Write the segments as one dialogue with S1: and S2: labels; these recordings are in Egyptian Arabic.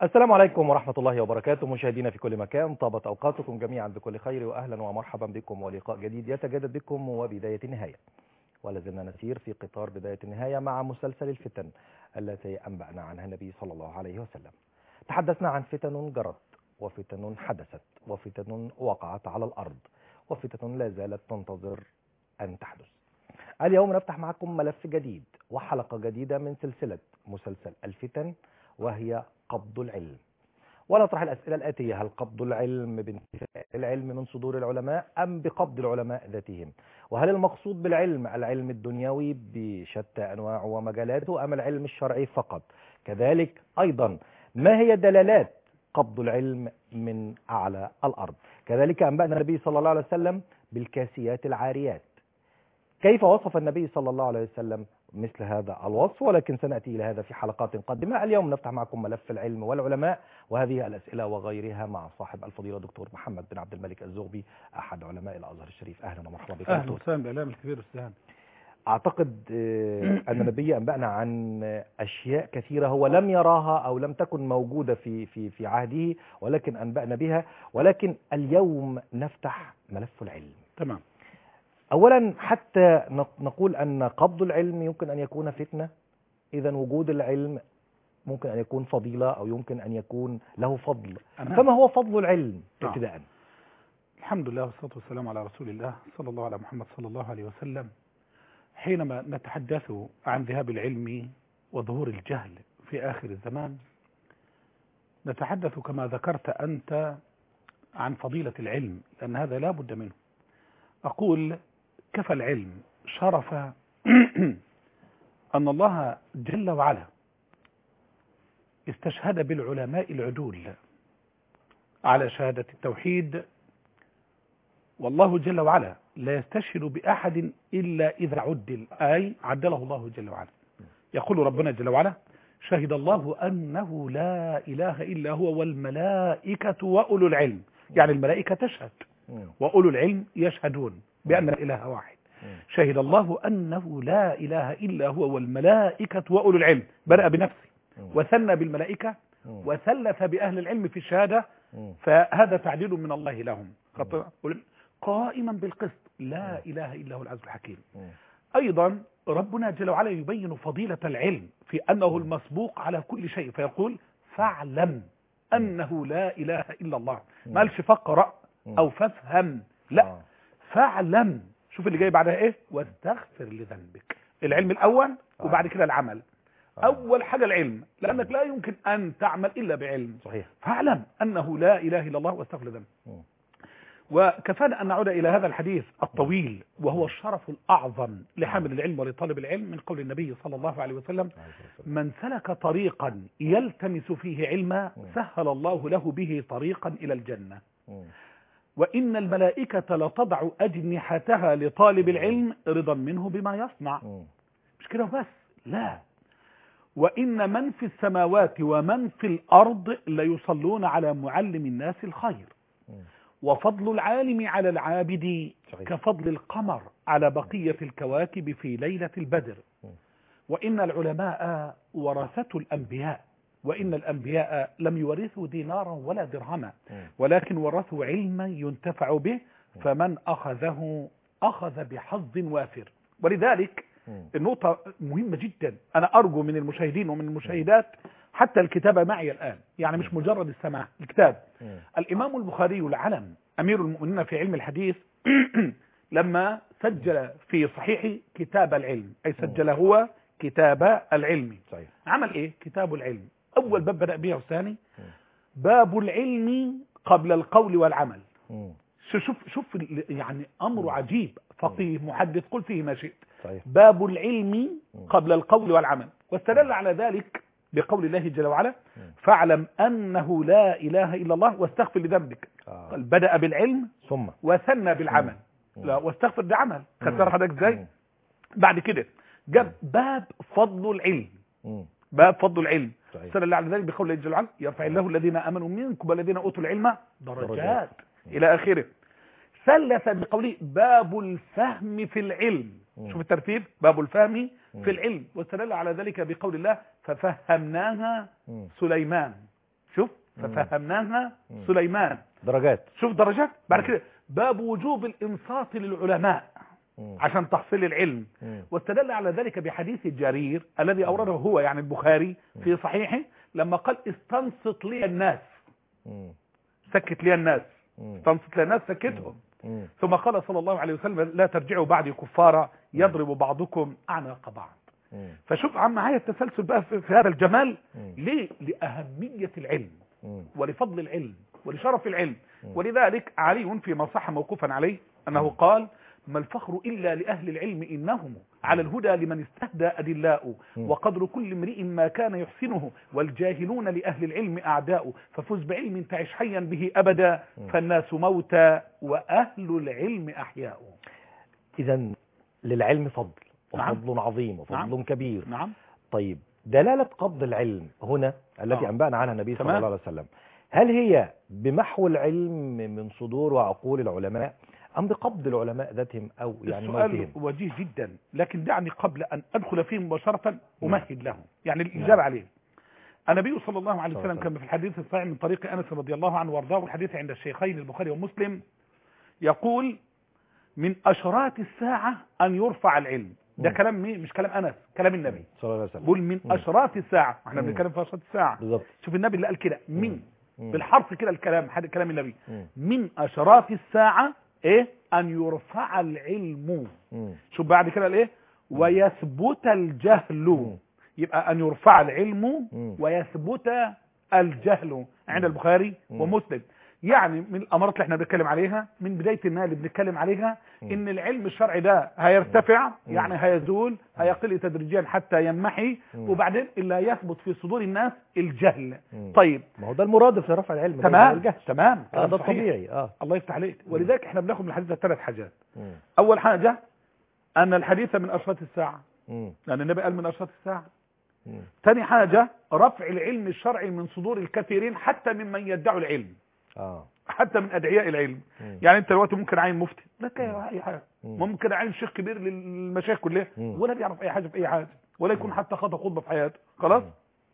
S1: السلام عليكم ورحمة الله وبركاته مشاهدينا في كل مكان طابت أوقاتكم جميعا بكل خير وأهلا ومرحبا بكم ولقاء جديد يتجدد بكم وبداية النهاية ولازلنا نسير في قطار بداية النهاية مع مسلسل الفتن التي أنبأنا عنها النبي صلى الله عليه وسلم تحدثنا عن فتن جرت وفتن حدثت وفتن وقعت على الأرض وفتن لا زالت تنتظر أن تحدث اليوم نفتح معكم ملف جديد وحلقة جديدة من سلسلة مسلسل الفتن وهي قبض العلم ونطرح الأسئلة الآتية هل قبض العلم بانتفاء العلم من صدور العلماء أم بقبض العلماء ذاتهم وهل المقصود بالعلم العلم الدنيوي بشتى أنواعه ومجالاته أم العلم الشرعي فقط كذلك أيضا ما هي دلالات قبض العلم من أعلى الأرض كذلك أنبأنا النبي صلى الله عليه وسلم بالكاسيات العاريات كيف وصف النبي صلى الله عليه وسلم مثل هذا الوصف ولكن سنأتي إلى هذا في حلقات قادمة اليوم نفتح معكم ملف العلم والعلماء وهذه الأسئلة وغيرها مع صاحب الفضيلة دكتور محمد بن عبد الملك الزغبي أحد علماء الأزهر الشريف أهلا ومرحبا بك
S2: اهلا
S1: دكتور.
S2: وسهلا بالاعلام الكبير استاذ
S1: أعتقد آه، أن النبي أنبأنا عن أشياء كثيرة هو لم يراها أو لم تكن موجودة في في في عهده ولكن أنبأنا بها ولكن اليوم نفتح ملف العلم
S2: تمام
S1: أولا حتى نق- نقول أن قبض العلم يمكن أن يكون فتنة إذا وجود العلم ممكن أن يكون فضيلة أو يمكن أن يكون له فضل
S2: أنا
S1: فما هو فضل العلم
S2: نعم.
S1: ابتداء
S2: الحمد لله والصلاة والسلام على رسول الله صلى الله على محمد صلى الله عليه وسلم حينما نتحدث عن ذهاب العلم وظهور الجهل في آخر الزمان نتحدث كما ذكرت أنت عن فضيلة العلم لأن هذا لا بد منه أقول كفى العلم شرف أن الله جل وعلا استشهد بالعلماء العدول على شهادة التوحيد والله جل وعلا لا يستشهد بأحد إلا إذا عدل أي عدله الله جل وعلا يقول ربنا جل وعلا شهد الله أنه لا إله إلا هو والملائكة وأولو العلم يعني الملائكة تشهد
S1: مم.
S2: وأولو العلم يشهدون بأن الإله واحد
S1: مم.
S2: شهد الله أنه لا إله إلا هو والملائكة وأولو العلم بدأ بنفسه
S1: مم.
S2: وثنى بالملائكة
S1: مم.
S2: وثلث بأهل العلم في الشهادة
S1: مم.
S2: فهذا تعديل من الله لهم خط- قائما بالقسط لا إله إلا هو العزيز الحكيم
S1: مم.
S2: أيضا ربنا جل وعلا يبين فضيلة العلم في أنه المسبوق على كل شيء فيقول فاعلم أنه لا إله إلا الله ما قالش فقرأ أو فافهم لا
S1: آه.
S2: فاعلم شوف اللي جاي بعدها ايه واستغفر لذنبك العلم الأول وبعد كده العمل
S1: آه.
S2: أول حاجة العلم لأنك لا يمكن أن تعمل إلا بعلم
S1: صحيح
S2: فاعلم أنه لا إله إلا الله واستغفر ذنبك
S1: مم.
S2: وكفانا أن نعود إلى هذا الحديث الطويل وهو الشرف الأعظم لحامل العلم ولطالب العلم من قول النبي صلى الله عليه وسلم من سلك طريقا يلتمس فيه علما سهل الله له به طريقا إلى الجنة
S1: مم.
S2: وإن الملائكة لتضع أجنحتها لطالب العلم رضا منه بما يصنع
S1: مم.
S2: مش كده وبس لا وإن من في السماوات ومن في الأرض ليصلون على معلم الناس الخير
S1: مم.
S2: وفضل العالم على العابد
S1: صحيح.
S2: كفضل القمر على بقية الكواكب في ليلة البدر
S1: مم.
S2: وإن العلماء ورثة الأنبياء وإن الأنبياء لم يورثوا دينارا ولا درهما
S1: مم.
S2: ولكن ورثوا علما ينتفع به فمن أخذه أخذ بحظ وافر ولذلك
S1: مم.
S2: النقطة مهمة جدا أنا أرجو من المشاهدين ومن المشاهدات حتى الكتابة معي الآن يعني مش مجرد السماع الكتاب
S1: مم.
S2: الإمام البخاري العلم أمير المؤمنين في علم الحديث لما سجل في صحيح كتاب العلم أي سجل هو كتاب العلم
S1: صحيح
S2: عمل إيه كتاب العلم أول باب بدأ به الثاني باب العلم قبل القول والعمل
S1: مم.
S2: شوف شوف شوف ال- يعني أمر عجيب فقيه محدث قل فيه ما شئت
S1: صحيح
S2: باب العلم قبل القول والعمل واستدل على ذلك بقول الله جل وعلا فاعلم أنه لا إله إلا الله واستغفر لذنبك
S1: آه.
S2: قال بدأ بالعلم
S1: ثم
S2: وثنى بالعمل لا واستغفر ده عمل خدت بالك حضرتك ازاي
S1: مم.
S2: بعد كده جاب باب فضل العلم
S1: مم.
S2: باب فضل العلم
S1: صحيح.
S2: استدل على ذلك بقول الله جل وعلا يرفع الله الذين امنوا منكم والذين اوتوا العلم
S1: درجات.
S2: درجات الى اخره ثلث بقوله باب الفهم في العلم
S1: مم.
S2: شوف الترتيب باب الفهم في العلم واستدل على ذلك بقول الله ففهمناها
S1: مم.
S2: سليمان شوف
S1: مم.
S2: ففهمناها
S1: مم.
S2: سليمان
S1: درجات
S2: شوف درجات بعد
S1: مم.
S2: كده باب وجوب الانصات للعلماء
S1: مم.
S2: عشان تحصيل العلم
S1: مم.
S2: واستدل على ذلك بحديث جرير الذي أورده هو يعني البخاري في صحيحه لما قال استنصت لي الناس
S1: مم.
S2: سكت لي الناس
S1: مم.
S2: استنصت لي الناس سكتهم
S1: مم.
S2: ثم قال صلى الله عليه وسلم لا ترجعوا بعدي كفارا يضرب بعضكم أعناق بعض
S1: مم.
S2: فشوف عم معايا التسلسل بقى في في هذا الجمال
S1: مم.
S2: ليه لأهمية العلم
S1: مم.
S2: ولفضل العلم ولشرف العلم
S1: مم.
S2: ولذلك علي فيما صح موقوفا عليه أنه
S1: مم.
S2: قال ما الفخر إلا لأهل العلم إنهم على الهدى لمن استهدى أدلاء
S1: مم.
S2: وقدر كل امرئ ما كان يحسنه والجاهلون لأهل العلم أعداء ففز بعلم تعش حيا به أبدا
S1: مم.
S2: فالناس موتى وأهل العلم أحياء
S1: إذا للعلم فضل
S2: نعم.
S1: وفضل عظيم وفضل
S2: نعم.
S1: كبير
S2: نعم
S1: طيب دلالة قبض العلم هنا التي
S2: آه.
S1: أنبأنا عنها النبي صلى
S2: تمام.
S1: الله عليه وسلم هل هي بمحو العلم من صدور وعقول العلماء أم بقبض العلماء ذاتهم أو يعني
S2: السؤال
S1: موتهم
S2: وجيه جدا لكن دعني قبل أن أدخل فيه مباشرة أمهد له يعني
S1: نعم.
S2: الإجابة عليه النبي صلى الله عليه
S1: صلى
S2: وسلم
S1: الله
S2: كما في الحديث الصحيح من طريق أنس رضي الله عنه وارضاه والحديث عند الشيخين البخاري ومسلم يقول من أشراط الساعة أن يرفع العلم ده
S1: مم.
S2: كلام مين مش كلام أنس كلام النبي
S1: صلى الله عليه وسلم
S2: بقول من
S1: مم.
S2: أشراط الساعة احنا
S1: مم.
S2: بنتكلم في أشراط الساعة
S1: بالظبط
S2: شوف النبي اللي قال كده من
S1: مم.
S2: بالحرف كده الكلام حد كلام النبي
S1: مم.
S2: من أشراط الساعة ايه أن يرفع العلم
S1: مم.
S2: شوف بعد كده الايه ويثبت الجهل
S1: مم.
S2: يبقى ان يرفع العلم
S1: مم.
S2: ويثبت الجهل عند البخاري
S1: مم.
S2: ومسلم يعني من الامارات اللي احنا بنتكلم عليها من بدايه النهايه اللي بنتكلم عليها
S1: مم.
S2: ان العلم الشرعي ده هيرتفع
S1: مم.
S2: يعني هيزول هيقل تدريجيا حتى ينمحي
S1: مم.
S2: وبعدين اللي هيثبت في صدور الناس الجهل
S1: مم.
S2: طيب
S1: ما هو ده المرادف لرفع العلم ده
S2: تمام
S1: الجهل.
S2: تمام
S1: آه
S2: كلام
S1: ده
S2: صحيح.
S1: الطبيعي اه
S2: الله يفتح عليك ولذلك احنا بناخد من الحديث ده ثلاث حاجات
S1: مم.
S2: اول حاجه ان الحديث من اشراط الساعه
S1: مم.
S2: لان النبي قال من اشراط الساعه
S1: مم.
S2: تاني حاجة رفع العلم الشرعي من صدور الكثيرين حتى ممن يدعوا العلم
S1: اه
S2: حتى من أدعياء العلم
S1: مم.
S2: يعني انت دلوقتي ممكن عين مفتي لا
S1: مم.
S2: كده اي حاجة
S1: مم.
S2: ممكن عين شيخ كبير للمشايخ كلها
S1: مم.
S2: ولا بيعرف اي حاجة في اي حاجة ولا يكون
S1: مم.
S2: حتى خطأ خطبة في حياته خلاص
S1: مم.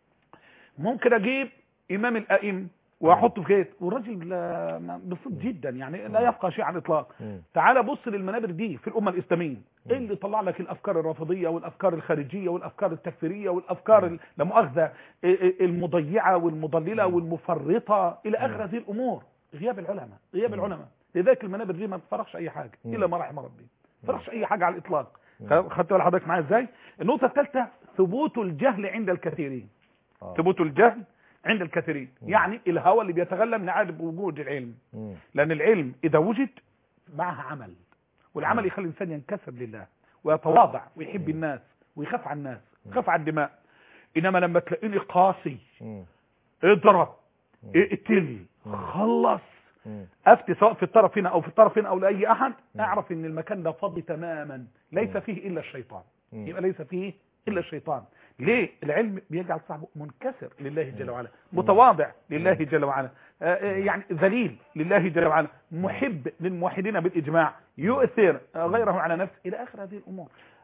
S2: ممكن اجيب امام الائمه واحطه في كيت والراجل آه، ما- بسيط جدا يعني لا يفقه شيء على الاطلاق
S1: مم.
S2: تعال بص للمنابر دي في الامه الاسلاميه
S1: مم.
S2: ايه اللي طلع لك الافكار الرافضيه والافكار الخارجيه والافكار التكفيريه والافكار
S1: مم.
S2: ال- لا مؤاخذه إيه إيه المضيعه والمضلله
S1: مم.
S2: والمفرطه الى
S1: مم.
S2: اخر هذه الامور غياب العلماء غياب
S1: مم.
S2: العلماء لذلك المنابر دي ما بتفرحش اي حاجه
S1: مم.
S2: الا ما رحم ربي ما بتفرحش اي حاجه على الاطلاق
S1: مم.
S2: خدت بال حضرتك معايا ازاي النقطه الثالثه ثبوت الجهل عند الكثيرين
S1: آه.
S2: ثبوت الجهل عند الكثيرين
S1: مم.
S2: يعني الهوى اللي بيتغلى من عدم وجود العلم
S1: مم.
S2: لأن العلم إذا وجد معها عمل والعمل
S1: مم.
S2: يخلي الإنسان ينكسب لله ويتواضع ويحب الناس ويخاف على الناس يخاف على الدماء إنما لما تلاقيني قاسي
S1: مم.
S2: اضرب
S1: مم.
S2: اقتل
S1: مم.
S2: خلص
S1: مم.
S2: افتي سواء في الطرف هنا او في الطرف هنا او لاي احد
S1: مم.
S2: اعرف ان المكان ده فاضي تماما ليس
S1: مم.
S2: فيه الا الشيطان
S1: مم.
S2: يبقى ليس فيه الا الشيطان ليه العلم بيجعل صاحبه منكسر لله جل وعلا متواضع لله جل وعلا آه، آه، يعني ذليل لله جل وعلا محب للموحدين بالاجماع يؤثر آه، غيره على نفسه الى اخر هذه الامور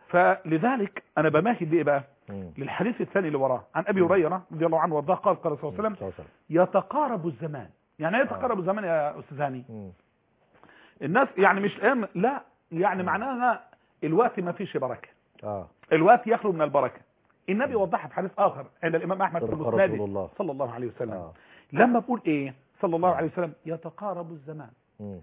S2: فلذلك انا بمهد ليه بقى
S1: مم.
S2: للحديث الثاني اللي وراه عن ابي هريره رضي الله عنه وارضاه قال قال صلى الله عليه وسلم
S1: صلى الله عليه وسلم.
S2: يتقارب الزمان يعني ايه يتقارب الزمان يا استاذ هاني
S1: مم.
S2: الناس يعني مش الأيام لا يعني معناها الوقت ما فيش بركه
S1: اه
S2: الوقت يخلو من البركه النبي وضحها في حديث اخر عند الامام احمد في
S1: صدق
S2: المسند
S1: رسول الله.
S2: صلى الله عليه وسلم
S1: اه
S2: لما بقول ايه صلى الله عليه وسلم يتقارب الزمان
S1: مم.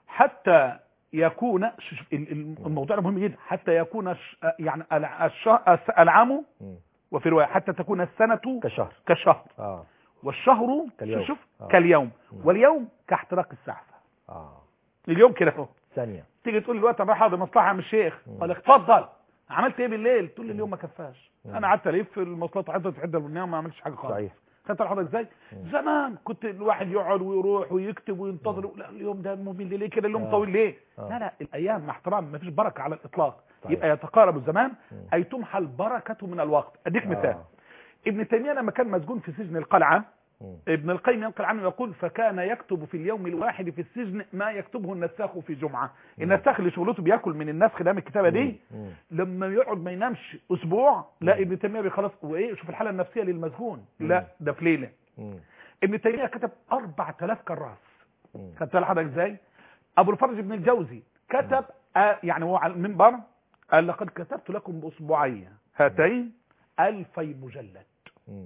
S2: حتى يكون ش- ش- ال- ال- الموضوع ده مهم جدا حتى يكون ش- يعني الع- الش- الس- العام
S1: مم.
S2: وفي روايه حتى تكون السنه
S1: كشهر
S2: كالشهر
S1: اه
S2: والشهر
S1: كاليوم.
S2: شوف
S1: آه.
S2: كاليوم
S1: مم.
S2: واليوم كاحتراق السعفه
S1: اه
S2: اليوم كده اهو
S1: ثانية
S2: تيجي تقول لي دلوقتي انا رايح اقعد مصلحه من الشيخ
S1: مم.
S2: قال لك اتفضل عملت ايه بالليل تقول لي اليوم ما كفاش
S1: مم.
S2: انا قعدت الف في المواصلات وحضرت في عده البرنامج ما عملتش حاجه خالص
S1: صحيح
S2: خدت حضرتك ازاي
S1: مم.
S2: زمان كنت الواحد يقعد ويروح ويكتب وينتظر لا اليوم ده ممل ليه كده اليوم
S1: آه.
S2: طويل ليه
S1: آه.
S2: لا لا الايام مع احترام ما فيش بركه على الاطلاق
S1: صحيح.
S2: يبقى يتقارب الزمان
S1: مم.
S2: اي تمحى البركه من الوقت اديك مثال
S1: آه.
S2: ابن تيميه لما كان مسجون في سجن القلعه
S1: مم.
S2: ابن القيم ينقل عنه يقول فكان يكتب في اليوم الواحد في السجن ما يكتبه النساخ في جمعة النساخ اللي شغلته بياكل من النسخ ده من الكتابة دي
S1: مم.
S2: لما يقعد ما ينامش اسبوع لا ابن تيمية بيخلص وايه شوف الحالة النفسية للمسجون لا ده في ليلة
S1: مم.
S2: ابن تيميه كتب 4000 كراس
S1: مم.
S2: خدت بالك حضرتك ازاي ابو الفرج بن الجوزي كتب آه يعني هو على المنبر قال لقد كتبت لكم باصبعي هاتين الفي مجلد
S1: مم.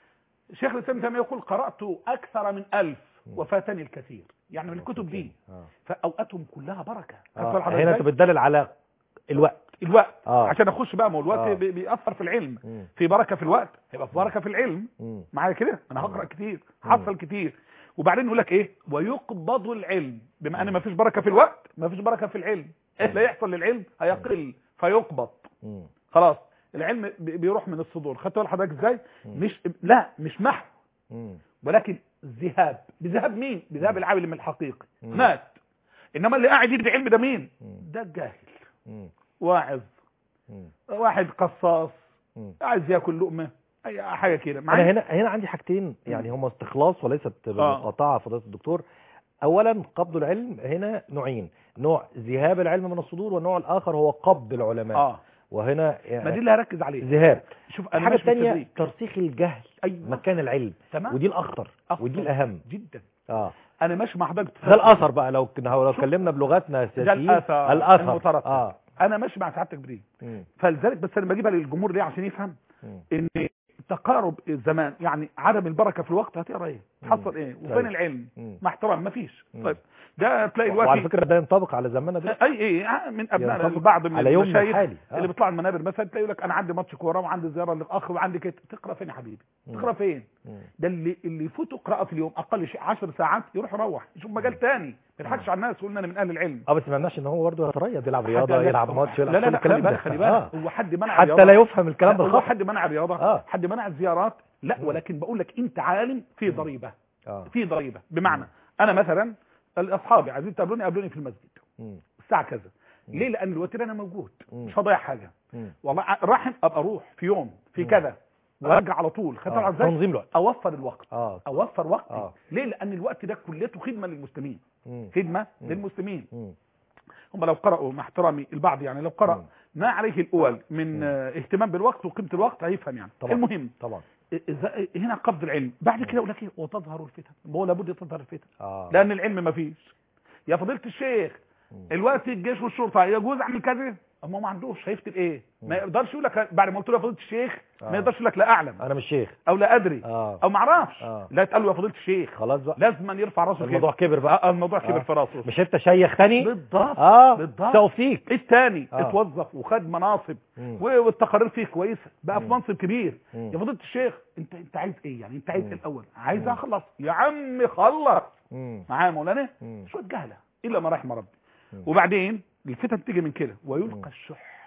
S2: شيخ الاسلام ابن تيميه يقول قرات اكثر من ألف
S1: مم.
S2: وفاتني الكثير يعني من الكتب دي
S1: آه.
S2: فاوقاتهم كلها بركه خدت
S1: آه.
S2: بالك حضرتك
S1: هنا
S2: إزاي؟
S1: انت بتدلل على الوقت
S2: الوقت
S1: آه.
S2: عشان اخش بقى ما هو الوقت
S1: آه.
S2: بي- بيأثر في العلم
S1: مم.
S2: في بركه في الوقت هيبقى في بركه في العلم
S1: مم.
S2: معايا كده انا هقرا كتير حصل كتير وبعدين يقول لك ايه ويقبض العلم بما ان ما فيش بركه في الوقت ما فيش بركه في العلم ايه اللي يحصل للعلم هيقل فيقبض
S1: مم.
S2: خلاص العلم بي- بيروح من الصدور خدت بال حضرتك ازاي
S1: مم.
S2: مش لا مش محو
S1: مم.
S2: ولكن ذهاب بذهاب مين بذهاب العالم الحقيقي
S1: مم.
S2: مات انما اللي قاعد يدي علم ده مين
S1: مم.
S2: ده الجاهل
S1: مم.
S2: واعظ
S1: مم.
S2: واحد قصاص
S1: مم.
S2: عايز ياكل لقمه اي حاجه كده
S1: انا
S2: معايا
S1: هنا هنا عندي حاجتين يعني هما استخلاص وليست
S2: آه.
S1: بالمقاطعه فضيله الدكتور اولا قبض العلم هنا نوعين نوع ذهاب العلم من الصدور والنوع الاخر هو قبض العلماء
S2: اه
S1: وهنا
S2: ما دي اللي هركز عليه
S1: ذهاب
S2: شوف انا
S1: الحاجه
S2: ماشي في
S1: الثانيه
S2: التدريج.
S1: ترسيخ الجهل
S2: ايوه
S1: مكان العلم
S2: تمام
S1: ودي الاخطر
S2: أخطر.
S1: ودي الاهم
S2: جدا
S1: اه
S2: انا ماشي مع حضرتك
S1: ده الاثر بقى لو كنا لو
S2: شوف.
S1: اتكلمنا بلغتنا
S2: ده
S1: السياسيين
S2: الاثر
S1: الاثر
S2: المترتب
S1: اه
S2: انا ماشي مع سعادتك بريد
S1: مم.
S2: فلذلك بس انا بجيبها للجمهور ليه عشان يفهم
S1: مم.
S2: ان تقارب الزمان يعني عدم البركه في الوقت هتقرا ايه
S1: مم.
S2: حصل ايه وفين
S1: طيب.
S2: العلم
S1: مم.
S2: مع احترام مفيش
S1: مم.
S2: طيب ده تلاقي
S1: وعلى
S2: دلوقتي
S1: فكره ده ينطبق على زماننا ده
S2: اي اي من ابناء
S1: ينطبق
S2: بعض من
S1: على يومنا
S2: المشايخ
S1: الحالي آه.
S2: اللي بيطلعوا المنابر مثلا تلاقي يقول لك انا عندي ماتش كوره وعندي زياره للاخ وعندي كده تقرا فين يا حبيبي
S1: مم.
S2: تقرا فين
S1: مم.
S2: ده اللي اللي يفوته قراءه في اليوم اقل شيء 10 ساعات يروح يروح يشوف مجال تاني ما يضحكش على الناس يقول انا من اهل العلم
S1: اه بس ما يمنعش ان هو برضه يتريض يلعب
S2: حد
S1: رياضه
S2: قال لك-
S1: يلعب ماتش يلعب
S2: لا لا
S1: كل
S2: لا
S1: الكلام
S2: خلي بالك
S1: ده.
S2: خلي
S1: آه.
S2: بالك هو حد منع
S1: حتى
S2: الرياضة؟
S1: لا يفهم الكلام
S2: لا، هو
S1: بالخطا
S2: حد منع الرياضه
S1: آه.
S2: حد منع الزيارات لا
S1: مم.
S2: ولكن بقول لك انت عالم في ضريبه
S1: اه
S2: في ضريبه بمعنى انا مثلا الاصحابي عايزين تقابلوني قابلوني في المسجد
S1: مم.
S2: الساعه كذا
S1: مم.
S2: ليه لان الوتيره انا موجود
S1: مم.
S2: مش هضيع حاجه
S1: مم.
S2: والله ع- راح ابقى اروح في يوم في
S1: مم.
S2: كذا وارجع على طول خدت
S1: آه.
S2: بالك ازاي
S1: تنظيم الوقت
S2: اوفر الوقت
S1: اه
S2: اوفر وقتي
S1: آه.
S2: ليه لان الوقت ده كليته خدمه للمسلمين
S1: مم.
S2: خدمه
S1: مم.
S2: للمسلمين
S1: مم.
S2: هم لو قرأوا مع احترامي البعض يعني لو قرأ
S1: مم.
S2: ما عليه الأول من
S1: مم.
S2: آه، اهتمام بالوقت وقيمة الوقت هيفهم يعني
S1: طبعا.
S2: المهم
S1: طبعا
S2: إذا هنا قبض العلم بعد كده يقول لك ايه وتظهر الفتن هو لابد تظهر الفتن
S1: اه
S2: لأن العلم ما فيش يا فضيلة الشيخ
S1: مم.
S2: الوقت الجيش والشرطة يجوز أعمل كذا اما هو ما عندوش هيفتي بايه ما
S1: مم.
S2: يقدرش يقول لك بعد ما قلت له يا فضيلة الشيخ
S1: آه.
S2: ما يقدرش يقول لك لا أعلم
S1: انا مش شيخ
S2: أو لا أدري
S1: اه
S2: أو ما اعرفش
S1: آه.
S2: لا تقول له يا فضيلة الشيخ
S1: خلاص بقى
S2: لازم يرفع راسه
S1: الموضوع
S2: كده
S1: كبر بقى
S2: آه، الموضوع كبر
S1: آه.
S2: في راسه
S1: مش انت شيخ تاني
S2: بالضبط
S1: اه
S2: بالضبط.
S1: توفيق
S2: الثاني
S1: آه.
S2: اتوظف وخد مناصب
S1: مم.
S2: و- والتقارير فيه كويسه بقى في
S1: مم.
S2: منصب كبير
S1: مم.
S2: يا فضيله الشيخ انت انت عايز ايه يعني انت عايز
S1: مم.
S2: ايه الاول عايز
S1: مم.
S2: اخلص يا عم خلص
S1: مم.
S2: معايا يا مولانا
S1: مم.
S2: شويه جهله الا ما رحم ربي
S1: مم.
S2: وبعدين الفتن تيجي من كده
S1: مم.
S2: ويلقى الشح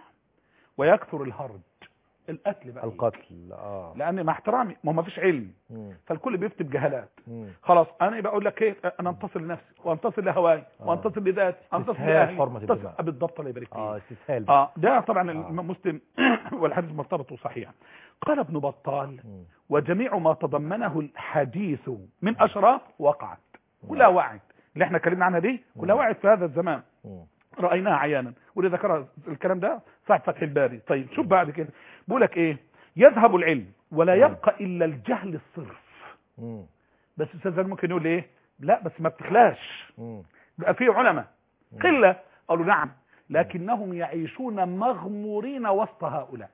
S2: ويكثر الهرج القتل بقى
S1: القتل اه
S2: لان مع احترامي ما هو ما فيش علم
S1: مم.
S2: فالكل بيفتي بجهالات
S1: مم.
S2: خلاص انا يبقى اقول لك ايه انا انتصر لنفسي وانتصر لهواي
S1: آه.
S2: وانتصر لذاتي انتصر
S1: استسهال
S2: لاهلي
S1: حرمة
S2: انتصر-
S1: الدماء.
S2: بالضبط الله يبارك فيك
S1: اه استسهال
S2: اه ده طبعا
S1: آه.
S2: الامام مسلم والحديث مرتبط وصحيح قال ابن بطال
S1: مم.
S2: وجميع ما تضمنه الحديث من اشراف وقعت كلها وقعت اللي احنا اتكلمنا عنها دي كلها
S1: مم.
S2: وقعت في هذا الزمان
S1: مم.
S2: رايناها عيانا واللي ذكر الكلام ده صاحب فتح الباري طيب شوف بعد كده بيقول لك ايه يذهب العلم ولا
S1: مم.
S2: يبقى الا الجهل الصرف
S1: مم.
S2: بس استاذ زين ممكن يقول ايه لا بس ما بتخلاش
S1: مم.
S2: بقى في علماء
S1: مم.
S2: قله قالوا نعم لكنهم يعيشون مغمورين وسط هؤلاء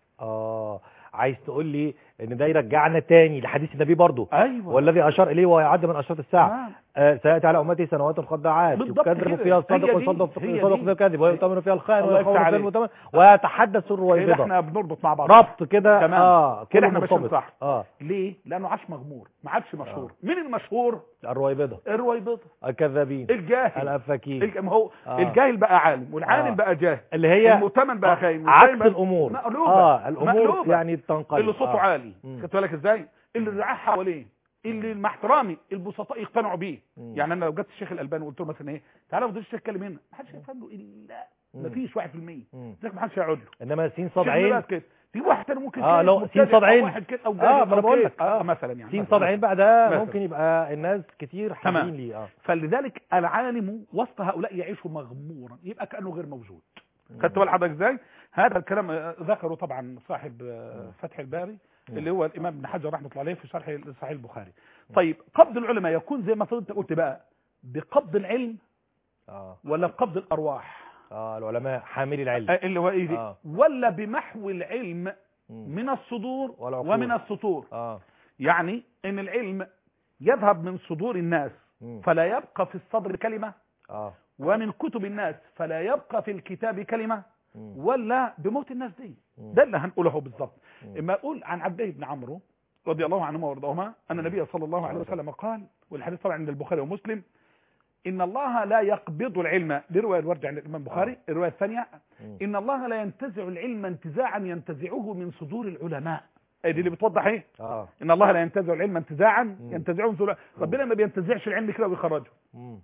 S1: اه عايز تقول لي ان ده يرجعنا تاني لحديث النبي برضه
S2: ايوه
S1: والذي اشار اليه ويعد من اشراط الساعه
S2: تمام.
S1: آه سياتي على امتي سنوات خداعات
S2: بالضبط
S1: يكذب
S2: كده.
S1: فيها الصادق
S2: هي دي.
S1: ويصدق
S2: هي
S1: يصدق
S2: دي.
S1: فيها الكاذب ويؤتمن فيها الخائن
S2: الله يفتح
S1: ويخون فيها
S2: عليك.
S1: المؤتمن ويتحدث
S2: كده
S1: الرويبضه
S2: احنا بنربط مع بعض
S1: ربط كده
S2: تمام.
S1: اه
S2: كده
S1: كله
S2: احنا ماشيين
S1: مرتبط.
S2: صح.
S1: اه
S2: ليه لانه عاش مغمور ما عادش مشهور مين المشهور
S1: الرويبضه
S2: الرويبضه
S1: الكذابين
S2: الجاهل
S1: الافاكين
S2: الج- ما هو
S1: آه.
S2: الجاهل بقى عالم والعالم
S1: آه.
S2: بقى جاهل
S1: اللي هي
S2: المؤتمن بقى
S1: آه،
S2: خاين
S1: عكس
S2: والخاين بقى
S1: الامور
S2: مقلوبة.
S1: اه الامور
S2: مقلوبة.
S1: يعني تنقلب
S2: اللي صوته
S1: آه.
S2: عالي
S1: مم.
S2: خدت بالك ازاي اللي الرعاة حواليه اللي مع احترامي البسطاء يقتنعوا بيه
S1: مم.
S2: يعني انا لو جت الشيخ الالباني وقلت له مثلا ايه تعالى ما الشيخ اتكلم هنا ما حدش هيفهم له الا
S1: مم.
S2: ما فيش 1%
S1: مم.
S2: لذلك ما حدش هيقعد له
S1: انما سين
S2: شيخ
S1: صاد عين
S2: ميلاد كده في واحد تاني ممكن
S1: آه،
S2: كده
S1: لو
S2: مبتدئ
S1: سين صاد
S2: أو
S1: عين.
S2: واحد كده او
S1: آه،
S2: جاهل
S1: ما أنا
S2: أو
S1: بقول
S2: كده.
S1: لك.
S2: اه
S1: آه.
S2: مثلا يعني
S1: سين
S2: مثلاً.
S1: صاد عين بقى ده
S2: مثلاً.
S1: ممكن يبقى الناس كتير
S2: تمام.
S1: حابين ليه اه
S2: فلذلك العالم وسط هؤلاء يعيش مغمورا يبقى كانه غير موجود
S1: مم.
S2: خدت بال حضرتك ازاي هذا الكلام آه، ذكره طبعا صاحب آه، فتح الباري
S1: مم.
S2: اللي هو الامام ابن حجر رحمه الله عليه في شرح صحيح البخاري طيب قبض العلماء يكون زي ما انت قلت بقى بقبض العلم
S1: اه
S2: ولا بقبض الارواح
S1: اه العلماء حاملي العلم
S2: آه، اللي هو ايه دي؟
S1: آه.
S2: ولا بمحو العلم
S1: مم.
S2: من الصدور
S1: والعقول.
S2: ومن السطور
S1: اه
S2: يعني ان العلم يذهب من صدور الناس
S1: مم.
S2: فلا يبقى في الصدر كلمة
S1: اه
S2: ومن كتب الناس فلا يبقى في الكتاب كلمة
S1: مم.
S2: ولا بموت الناس دي
S1: مم.
S2: ده اللي هنقوله بالظبط
S1: مم.
S2: اما اقول عن عبد الله بن عمرو رضي الله عنهما وارضاهما ان النبي صلى الله عليه وسلم قال والحديث طبعا عند البخاري ومسلم ان الله لا يقبض العلم دي روايه الورد عند الامام البخاري الروايه الثانيه
S1: مم.
S2: ان الله لا ينتزع العلم انتزاعا ينتزعه من صدور العلماء أي دي اللي بتوضح ايه
S1: اه
S2: ان الله لا ينتزع العلم انتزاعا
S1: مم.
S2: ينتزعه من صدور ربنا ما بينتزعش العلم كده ويخرجه
S1: مم.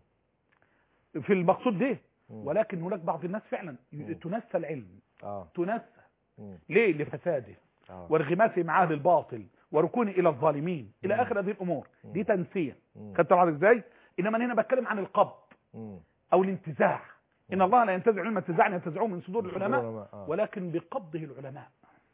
S2: في المقصود ده
S1: مم.
S2: ولكن هناك بعض الناس فعلا
S1: مم.
S2: تنسى العلم
S1: اه
S2: تنسى
S1: مم.
S2: ليه لفساده
S1: اه
S2: وانغماسه مع اهل الباطل وركونه الى الظالمين الى
S1: مم.
S2: اخر هذه الامور
S1: مم.
S2: دي تنسيه
S1: مم.
S2: خدت بالك ازاي انما أنا هنا بتكلم عن القبض
S1: مم.
S2: او الانتزاع ان
S1: مم.
S2: الله لا ينتزع العلم انتزاعا ينتزعه من صدور العلماء
S1: آه.
S2: ولكن بقبضه العلماء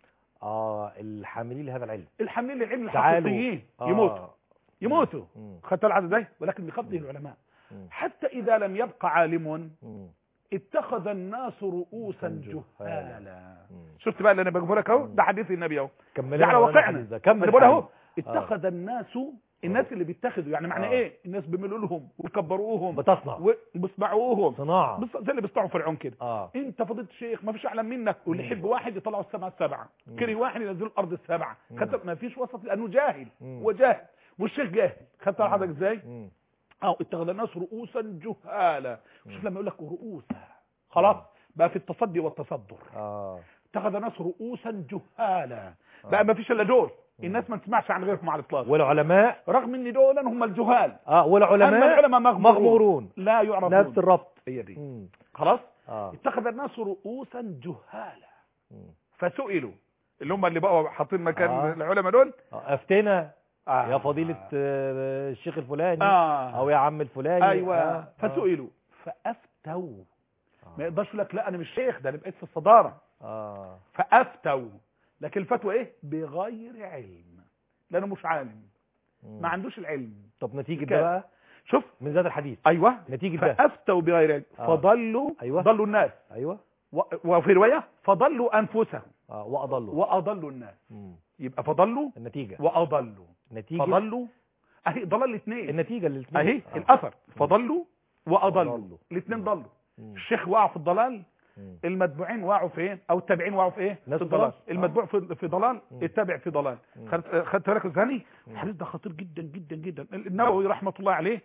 S1: اه الحاملين لهذا العلم
S2: الحاملين للعلم
S1: تعالوا.
S2: الحقيقيين
S1: آه.
S2: يموتوا يموتوا
S1: مم.
S2: خدت بالك ازاي ولكن بقبضه العلماء
S1: مم.
S2: حتى اذا لم يبقى عالم
S1: مم.
S2: اتخذ الناس رؤوسا
S1: جهالا.
S2: جهالا
S1: مم.
S2: شفت بقى اللي انا بقوله لك اهو
S1: مم.
S2: ده حديث النبي اهو
S1: كمل
S2: ده على
S1: لنا
S2: واقعنا
S1: الحديث ده. كمل
S2: انا بقول اهو
S1: الحديث.
S2: اتخذ الناس الناس اللي بيتخذوا يعني معنى
S1: آه.
S2: ايه الناس بيميلوا لهم ويكبروهم
S1: بتصنع
S2: وبيسمعوهم
S1: صناعة
S2: بص زي اللي بيصنعوا فرعون كده
S1: اه
S2: انت فضيله الشيخ ما فيش اعلم منك واللي
S1: مم.
S2: يحب واحد يطلعوا السماء السبعه
S1: مم.
S2: كره واحد ينزلوا الارض السبعه
S1: مم.
S2: خدت ما فيش وسط لانه جاهل
S1: مم.
S2: هو جاهل والشيخ جاهل خدت
S1: مم.
S2: حضرتك ازاي
S1: مم.
S2: اه اتخذ الناس رؤوسا جهالا
S1: مم.
S2: شوف لما يقول لك رؤوسا خلاص بقى في التصدي والتصدر
S1: اه
S2: اتخذ الناس رؤوسا جهالا
S1: آه.
S2: بقى ما فيش الا دول
S1: مم.
S2: الناس ما تسمعش عن غيرهم على الاطلاق
S1: والعلماء
S2: رغم ان دول هم الجهال
S1: اه
S2: اما
S1: والعلماء
S2: العلماء مغمورون
S1: مغمورون
S2: لا يعرفون
S1: نفس الربط
S2: هي دي
S1: مم.
S2: خلاص
S1: اه
S2: اتخذ الناس رؤوسا جهالا
S1: مم.
S2: فسئلوا اللي هم اللي بقوا حاطين مكان
S1: آه.
S2: العلماء دول
S1: آه، افتنا
S2: آه.
S1: يا فضيلة آه، الشيخ الفلاني
S2: آه.
S1: او يا عم الفلاني
S2: ايوه
S1: آه. آه.
S2: فسئلوا فافتوا
S1: آه.
S2: ما يقدرش يقول لك لا انا مش شيخ ده انا بقيت في الصداره
S1: اه
S2: فافتوا لكن الفتوى ايه بغير علم لانه مش عالم
S1: مم.
S2: ما عندوش العلم
S1: طب نتيجة
S2: كده.
S1: ده بقى
S2: شوف
S1: من ذات الحديث
S2: ايوه
S1: نتيجة ده
S2: فافتوا بغير علم
S1: آه.
S2: فضلوا
S1: أيوة.
S2: ضلوا الناس
S1: ايوه
S2: و- وفي روايه فضلوا انفسهم
S1: اه واضلوا
S2: واضلوا الناس
S1: مم.
S2: يبقى فضلوا
S1: النتيجة
S2: واضلوا
S1: نتيجة
S2: فضلوا اهي ضلال الاثنين
S1: النتيجة اللي
S2: اهي الاثر فضلوا واضلوا
S1: وأضلوا.
S2: الاثنين ضلوا
S1: مم.
S2: الشيخ وقع في الضلال
S1: مم.
S2: المتبوعين وقعوا في ايه او التابعين وقعوا في ايه
S1: ناس
S2: في الضلال
S1: الضلال.
S2: المتبوع في في ضلال
S1: مم.
S2: التابع في ضلال
S1: مم.
S2: خدت خدت بالك ثاني
S1: مم.
S2: الحديث ده خطير جدا جدا جدا النووي رحمه الله عليه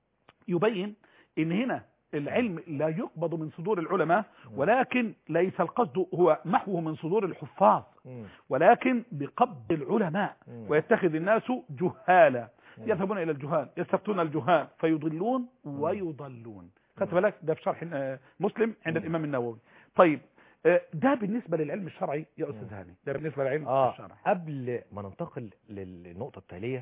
S2: يبين ان هنا العلم لا يقبض من صدور العلماء ولكن ليس القصد هو محوه من صدور الحفاظ
S1: مم.
S2: ولكن بقبض العلماء
S1: مم.
S2: ويتخذ الناس جهالا
S1: مم.
S2: يذهبون الى الجهال يستفتون الجهال فيضلون ويضلون خدت بالك ده في شرح آه، مسلم عند
S1: مم.
S2: الامام النووي طيب آه، ده بالنسبه للعلم الشرعي يا استاذ هاني ده بالنسبه للعلم
S1: اه
S2: الشرعي
S1: قبل ما ننتقل للنقطة التالية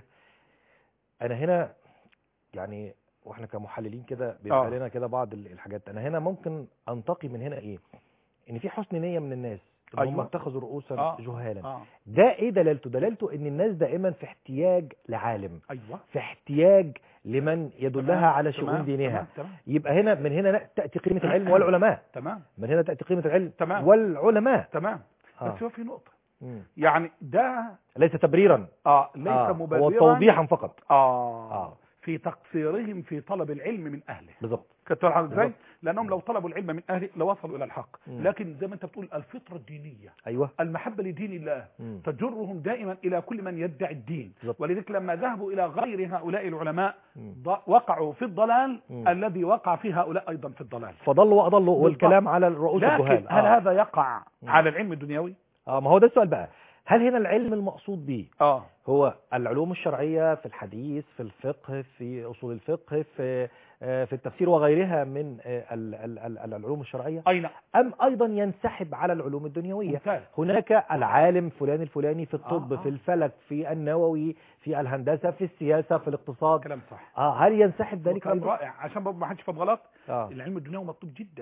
S1: انا هنا يعني واحنا كمحللين كده بيبقى
S2: آه.
S1: لنا كده بعض ال- الحاجات انا هنا ممكن انتقي من هنا ايه ان في حسن نية من الناس ان هم
S2: أيوة.
S1: اتخذوا رؤوسا
S2: آه.
S1: جهالا
S2: اه
S1: ده ايه دلالته دلالته ان الناس دائما في احتياج لعالم
S2: ايوه
S1: في احتياج لمن يدلها
S2: تمام،
S1: على
S2: تمام،
S1: شؤون دينها
S2: تمام تمام,
S1: يبقى هنا من هنا تأتي قيمة العلم والعلماء
S2: تمام
S1: من هنا تأتي قيمة العلم
S2: تمام.
S1: والعلماء
S2: تمام
S1: آه.
S2: بس هو في نقطه
S1: مم.
S2: يعني ده
S1: ليس تبريرا
S2: اه ليس
S1: آه.
S2: مبررا
S1: هو توضيحا فقط
S2: آه.
S1: آه.
S2: في تقصيرهم في طلب العلم من اهله
S1: بالظبط
S2: كنت عارف ازاي
S1: بالظبط.
S2: لانهم لو طلبوا العلم من اهله لوصلوا الى الحق
S1: مم.
S2: لكن زي ما انت بتقول الفطره الدينيه
S1: ايوه
S2: المحبه لدين الله
S1: مم.
S2: تجرهم دائما الى كل من يدعي الدين
S1: بالظبط.
S2: ولذلك لما ذهبوا الى غير هؤلاء العلماء
S1: مم.
S2: ض- وقعوا في الضلال
S1: مم.
S2: الذي وقع فيه هؤلاء ايضا في الضلال
S1: فضلوا واضلوا
S2: بالظبط.
S1: والكلام على الرؤوس
S2: لكن
S1: الجهال
S2: هل
S1: آه.
S2: هذا يقع
S1: مم.
S2: على العلم الدنيوي
S1: اه ما هو ده السؤال بقى هل هنا العلم المقصود به
S2: اه
S1: هو العلوم الشرعية في الحديث في الفقه في أصول الفقه في آه، في التفسير وغيرها من آه، ال- ال- ال- العلوم الشرعية
S2: اي نعم
S1: أم أيضا ينسحب على العلوم الدنيوية
S2: ممتاز
S1: هناك العالم فلان الفلاني في الطب
S2: آه، آه.
S1: في الفلك في النووي في الهندسة في السياسة في الاقتصاد
S2: كلام صح
S1: اه هل ينسحب ذلك
S2: كلام
S1: أيضا؟
S2: رائع عشان برضه ما حدش يفهم غلط
S1: آه.
S2: العلم الدنيوي مطلوب جدا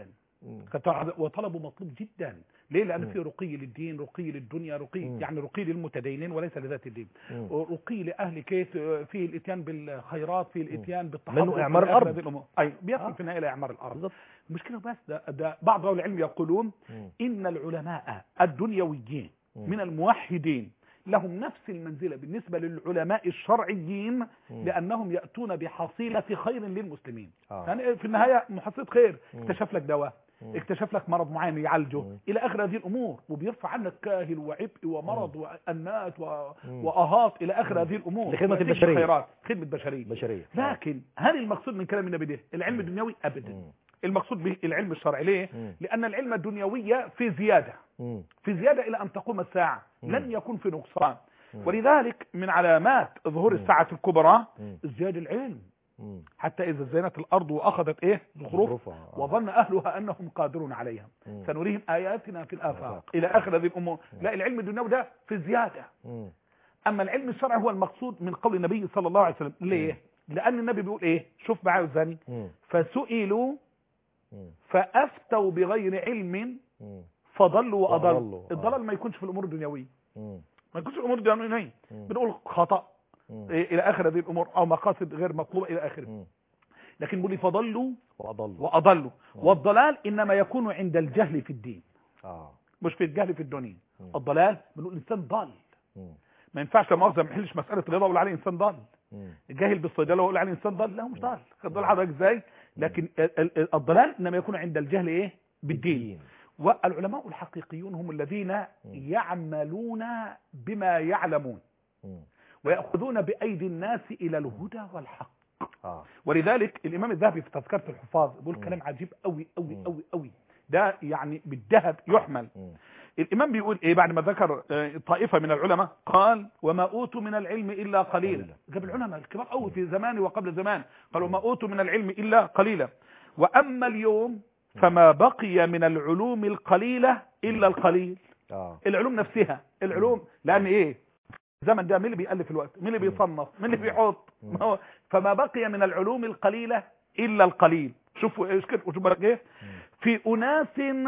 S1: مم.
S2: كت- وطلبه مطلوب جدا ليه لان
S1: مم.
S2: في رقي للدين رقي للدنيا رقي
S1: مم.
S2: يعني رقي للمتدينين وليس لذات الدين
S1: مم.
S2: رقي لاهل كيت فيه الاتيان بالخيرات فيه الاتيان بالتحضر
S1: منه إعمار
S2: في الآخرة
S1: الأرض.
S2: هذه الأمور. ايوه بيصل
S1: آه.
S2: في النهايه الى اعمار الارض
S1: بالظبط
S2: المشكله بس ده, ده بعض اهل العلم يقولون
S1: مم.
S2: ان العلماء الدنيويين
S1: مم.
S2: من الموحدين لهم نفس المنزله بالنسبه للعلماء الشرعيين
S1: مم.
S2: لانهم ياتون بحصيله خير للمسلمين
S1: آه.
S2: يعني في النهايه محصيله خير
S1: مم.
S2: اكتشف لك دواء
S1: مم.
S2: اكتشف لك مرض معين يعالجه
S1: مم.
S2: الى اخر هذه الامور وبيرفع عنك كاهل وعبء ومرض وانات و...
S1: مم.
S2: واهات الى اخر
S1: مم.
S2: هذه الامور
S1: لخدمة
S2: ويأتيك
S1: البشرية.
S2: بالخيرات خدمه بشريه
S1: بشرية
S2: لكن هل المقصود من كلام النبي ده العلم
S1: مم.
S2: الدنيوي ابدا
S1: مم.
S2: المقصود به العلم الشرعي ليه
S1: مم.
S2: لان العلم الدنيوي في زياده
S1: مم.
S2: في زياده الى ان تقوم الساعه
S1: مم.
S2: لن يكون في نقصان
S1: مم.
S2: ولذلك من علامات ظهور
S1: مم.
S2: الساعه الكبرى
S1: مم.
S2: ازدياد العلم
S1: مم.
S2: حتى اذا زينت الارض واخذت ايه زخرف
S1: ظروفها. آه.
S2: وظن اهلها انهم قادرون عليها
S1: مم.
S2: سنريهم اياتنا في الافاق
S1: الآفاق.
S2: الى اخر هذه الامور لا العلم الدنيوي ده في زياده
S1: مم.
S2: اما العلم الشرعي هو المقصود من قول النبي صلى الله عليه وسلم ليه لان النبي بيقول ايه شوف معايا الزاني
S1: مم.
S2: فسئلوا
S1: مم.
S2: فافتوا بغير علم
S1: مم.
S2: فضلوا واضلوا
S1: وأضلوا. آه.
S2: الضلال ما يكونش في الامور الدنيويه
S1: مم.
S2: ما يكونش في الامور الدنيويه
S1: مم.
S2: بنقول خطا
S1: مم.
S2: إيه الى اخر هذه الامور او مقاصد غير مطلوبه الى اخره
S1: مم.
S2: لكن بيقول لي فضلوا
S1: وأضل
S2: واضلوا والضلال انما يكون عند الجهل في الدين
S1: آه
S2: مش في الجهل في الدنيا
S1: مم.
S2: الضلال بنقول انسان ضال
S1: مم.
S2: ما ينفعش لا مؤاخذه ما نحلش مساله رضا واقول عليه انسان ضال
S1: مم.
S2: جاهل بالصيدله واقول عليه انسان ضال لا هو مش ضال خد بال حضرتك ازاي لكن ال- ال- الضلال انما يكون عند الجهل ايه بالدين والعلماء الحقيقيون هم الذين يعملون بما يعلمون
S1: مم.
S2: ويأخذون بأيدي الناس إلى الهدى والحق
S1: آه
S2: ولذلك الإمام الذهبي في تذكرة الحفاظ بيقول
S1: مم.
S2: كلام عجيب قوي قوي
S1: مم.
S2: قوي قوي ده يعني بالذهب يحمل
S1: مم.
S2: الإمام بيقول إيه بعد ما ذكر آه، طائفة من العلماء قال وما أوتوا من العلم إلا قليلا
S1: قليلا.
S2: جاب العلماء الكبار قوي في زمان وقبل زمان قال وما أوتوا من العلم إلا قليلا وأما اليوم فما بقي من العلوم القليلة إلا القليل
S1: آه
S2: العلوم نفسها العلوم لان ايه الزمن ده مين اللي بيألف الوقت مين اللي بيصنف مين اللي بيحط
S1: مم.
S2: ما هو فما بقي من العلوم القليلة الا القليل شوفوا ايش كده شوفوا بالك ايه
S1: مم.
S2: في اناس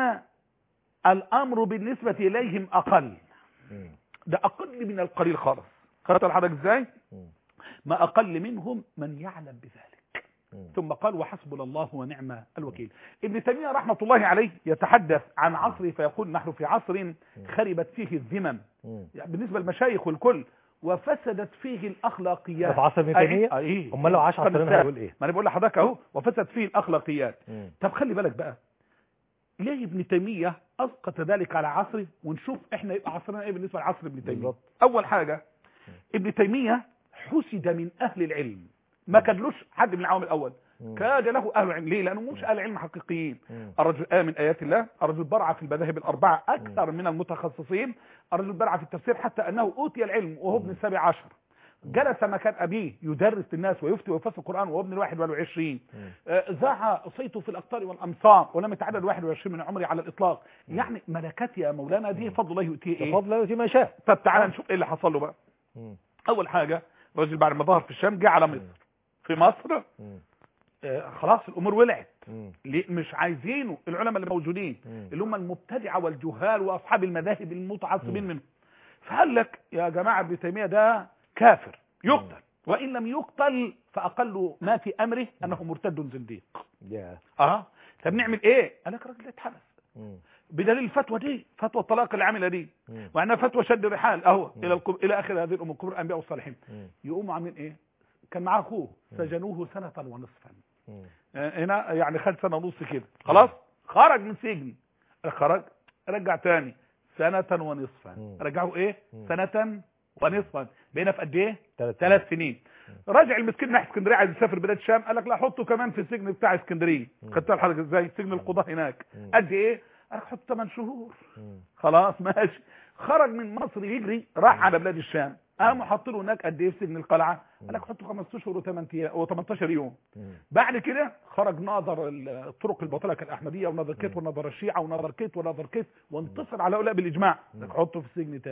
S2: الامر بالنسبة اليهم اقل
S1: مم.
S2: ده اقل من القليل خالص خدت الحضرتك ازاي
S1: مم.
S2: ما اقل منهم من يعلم بذلك
S1: مم.
S2: ثم قال وحسبنا الله ونعم الوكيل ابن تيمية رحمة الله عليه يتحدث عن عصره فيقول نحن في عصر خربت فيه الذمم
S1: مم.
S2: يعني بالنسبة للمشايخ والكل وفسدت فيه
S1: ده
S2: الأخلاقيات
S1: في عصر ابن تيمية؟
S2: أي- أي
S1: أمال لو عاش
S2: طب
S1: عصرنا
S2: استنى.
S1: هيقول إيه؟
S2: ما أنا بقول لحضرتك أهو وفسدت فيه الأخلاقيات
S1: مم.
S2: طب خلي بالك بقى ليه ابن تيمية أسقط ذلك على عصره ونشوف احنا يبقى عصرنا ايه بالنسبة لعصر ابن تيمية
S1: بالظبط.
S2: أول حاجة ابن تيمية حسد من أهل العلم ما كانلوش حد من العوام الأول
S1: مم.
S2: كاد له أهل العلم ليه لأنه مش أهل علم حقيقيين
S1: مم.
S2: الرجل آمن آيات الله الرجل برع في المذاهب الأربعة أكثر من المتخصصين الرجل برع في التفسير حتى أنه أوتي العلم وهو ابن السابع عشر جلس مكان أبيه يدرس الناس ويفتي ويفسر القرآن وهو ابن الواحد والعشرين
S1: مم.
S2: آه، ذاع صيته في الأقطار والأمصار ولم يتعدى الواحد والعشرين من عمري على الإطلاق يعني ملكات يا مولانا دي فضل الله يؤتيه إيه
S1: بفضل الله في ما شاء
S2: طب تعالى نشوف إيه اللي حصل له بقى
S1: مم.
S2: أول حاجة الرجل بعد ما ظهر في الشام جه على مصر في مصر
S1: مم.
S2: آه، خلاص الأمور ولعت
S1: مم.
S2: ليه مش عايزينه العلماء اللي موجودين
S1: مم.
S2: اللي هم المبتدعه والجهال واصحاب المذاهب المتعصبين منهم فقال لك يا جماعه ابن تيميه ده كافر يقتل وان لم يقتل فاقل ما في امره انه مرتد زنديق
S1: يا
S2: اه طب نعمل ايه قال لك الراجل ده اتحبس
S1: مم.
S2: بدليل الفتوى دي فتوى الطلاق اللي عامله دي
S1: مم.
S2: وانها فتوى شد الرحال اهو
S1: مم.
S2: الى القب... الى اخر هذه الامور قبور الانبياء والصالحين
S1: مم.
S2: يقوموا عاملين ايه كان معاه اخوه سجنوه سنه ونصفا
S1: مم.
S2: آه، هنا يعني خد سنه ونص كده خلاص خرج من سجن خرج رجع تاني سنة ونصفا
S1: مم.
S2: رجعوا ايه
S1: مم.
S2: سنة ونصفا بقينا في قد ايه
S1: ثلاث
S2: ثلاث سنين رجع المسكين ناحيه اسكندريه عايز يسافر بلاد الشام قال لك لا حطه كمان في السجن بتاع اسكندريه
S1: مم.
S2: خدتها الحلقه ازاي سجن القضاه هناك
S1: مم.
S2: قد ايه قال لك حط 8 شهور
S1: مم.
S2: خلاص ماشي خرج من مصر يجري راح على بلاد الشام قاموا حط له هناك قد ايه في سجن القلعه قال لك حطه 15 شهور و18 يوم
S1: مم.
S2: بعد كده خرج ناظر الطرق الباطله كالاحمديه وناظر كيت وناظر الشيعه وناظر كيت وناظر كيت وانتصر على هؤلاء بالاجماع لك حطه في السجن تاني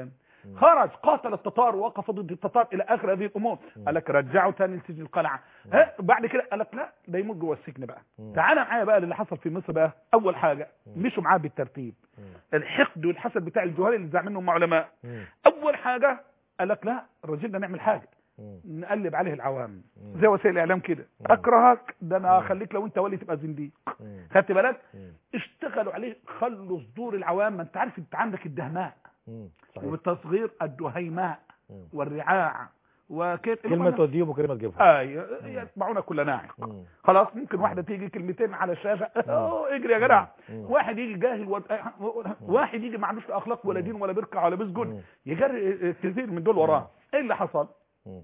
S1: مم.
S2: خرج قاتل التتار ووقف ضد التتار الى اخر هذه الامور
S1: مم.
S2: قال لك رجعوا تاني لسجن القلعه
S1: مم.
S2: ها بعد كده قال لك لا ده يموت جوه السجن بقى
S1: مم.
S2: تعالى معايا بقى اللي حصل في مصر بقى اول حاجه
S1: مم.
S2: مشوا معاه بالترتيب
S1: مم.
S2: الحقد والحسد بتاع الجهال اللي زعم منهم علماء
S1: مم.
S2: اول حاجه قال لك لا الراجل ده نعمل حاجه
S1: مم.
S2: نقلب عليه العوام
S1: مم.
S2: زي وسائل الاعلام كده
S1: مم.
S2: اكرهك ده انا
S1: مم.
S2: اخليك لو انت ولي تبقى زنديق
S1: مم.
S2: خدت بالك
S1: مم.
S2: اشتغلوا عليه خلوا صدور العوام ما انت عارف انت عندك الدهماء
S1: مم. صحيح
S2: وبالتصغير الدهيماء
S1: مم.
S2: والرعاع وكيف
S1: كلمة توديهم وكلمة تجيبهم
S2: ايوه يتبعون كل ناعق
S1: مم.
S2: خلاص ممكن واحده تيجي كلمتين على الشاشه اوه اجري يا جدع
S1: مم.
S2: واحد يجي جاهل و... واحد يجي ما عندوش لا اخلاق ولا دين ولا بيركع ولا
S1: مم.
S2: بيسجد يجري كثير من دول وراه ايه اللي حصل
S1: مم.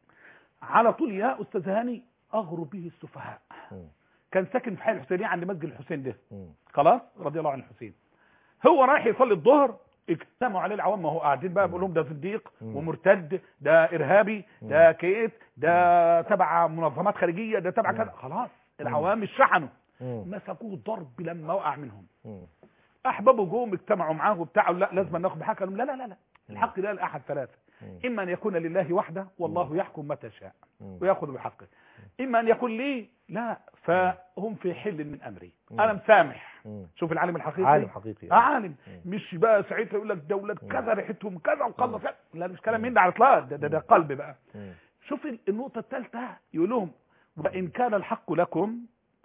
S2: على طول يا استاذ هاني اغروا به السفهاء
S1: مم.
S2: كان ساكن في حي الحسينيه عند مسجد الحسين ده
S1: مم.
S2: خلاص رضي الله عن الحسين هو رايح يصلي الظهر اجتمعوا عليه العوام ما هو قاعدين بقى بيقول لهم ده صديق
S1: مم.
S2: ومرتد ده ارهابي ده كيت ده تبع منظمات خارجيه ده تبع
S1: مم.
S2: كذا خلاص العوام اشحنوا
S1: مم.
S2: مسكوه ضرب لما وقع منهم
S1: مم.
S2: احبابه جم اجتمعوا معاه وبتاع لا لازم ناخد بحق قالوا لا لا لا لا الحق ده لاحد ثلاثه
S1: مم.
S2: اما ان يكون لله وحده والله يحكم متى شاء
S1: مم.
S2: وياخذ بحقه اما ان يكون لي لا فهم في حل من امري
S1: مم.
S2: انا مسامح
S1: مم.
S2: شوف العالم الحقيقي
S1: عالم حقيقي
S2: آه عالم
S1: مم.
S2: مش بقى ساعتها يقول لك دولة كذا ريحتهم كذا وقلص
S1: مم.
S2: لا مش كلام من ده على الاطلاق ده, ده, ده قلب بقى
S1: مم.
S2: شوف ال- النقطة الثالثة يقول لهم وإن كان الحق لكم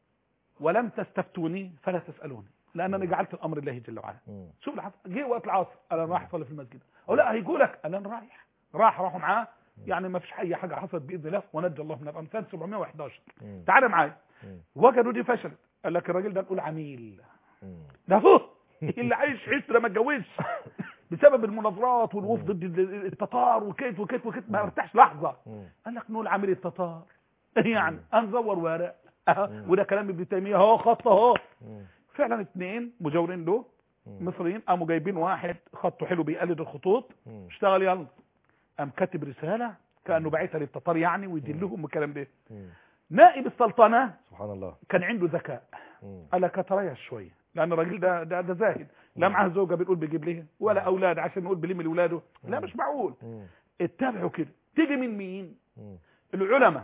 S2: ولم تستفتوني فلا تسألوني لأنني جعلت الأمر لله جل وعلا
S1: مم.
S2: شوف اللي حصل جه وقت العصر انا رايح اصلي في المسجد او لا هيقولك انا رايح راح راحوا معاه يعني ما فيش اي حاجه حصلت باذن الله ونجى الله من الامثال 711
S1: مم.
S2: تعال معايا
S1: مم.
S2: وجدوا دي فشلت قال لك الراجل ده نقول عميل
S1: مم.
S2: ده هو اللي عايش عشره ما اتجوزش بسبب المناظرات والوقوف ضد ال- التتار وكيت وكيت وكيت ما ارتاحش لحظه
S1: مم.
S2: قال لك نقول عامل التتار يعني هنزور ورق أه.
S1: مم.
S2: وده كلام ابن تيميه اهو خط اهو
S1: مم.
S2: فعلا اثنين مجاورين له
S1: مم.
S2: مصريين قاموا جايبين واحد خطه حلو بيقلد الخطوط
S1: مم.
S2: اشتغل يلا قام كاتب رساله كانه باعتها للتتار يعني ويدلهم والكلام ده
S1: مم.
S2: نائب السلطنه
S1: سبحان الله
S2: كان عنده ذكاء
S1: مم.
S2: قال لك اتريش شويه لان الراجل ده ده, ده زاهد لا معاه زوجه بنقول بيجيب ليه ولا اولاد عشان نقول بلم لاولاده لا مش معقول
S1: مم.
S2: اتبعوا كده تيجي من مين
S1: مم.
S2: العلماء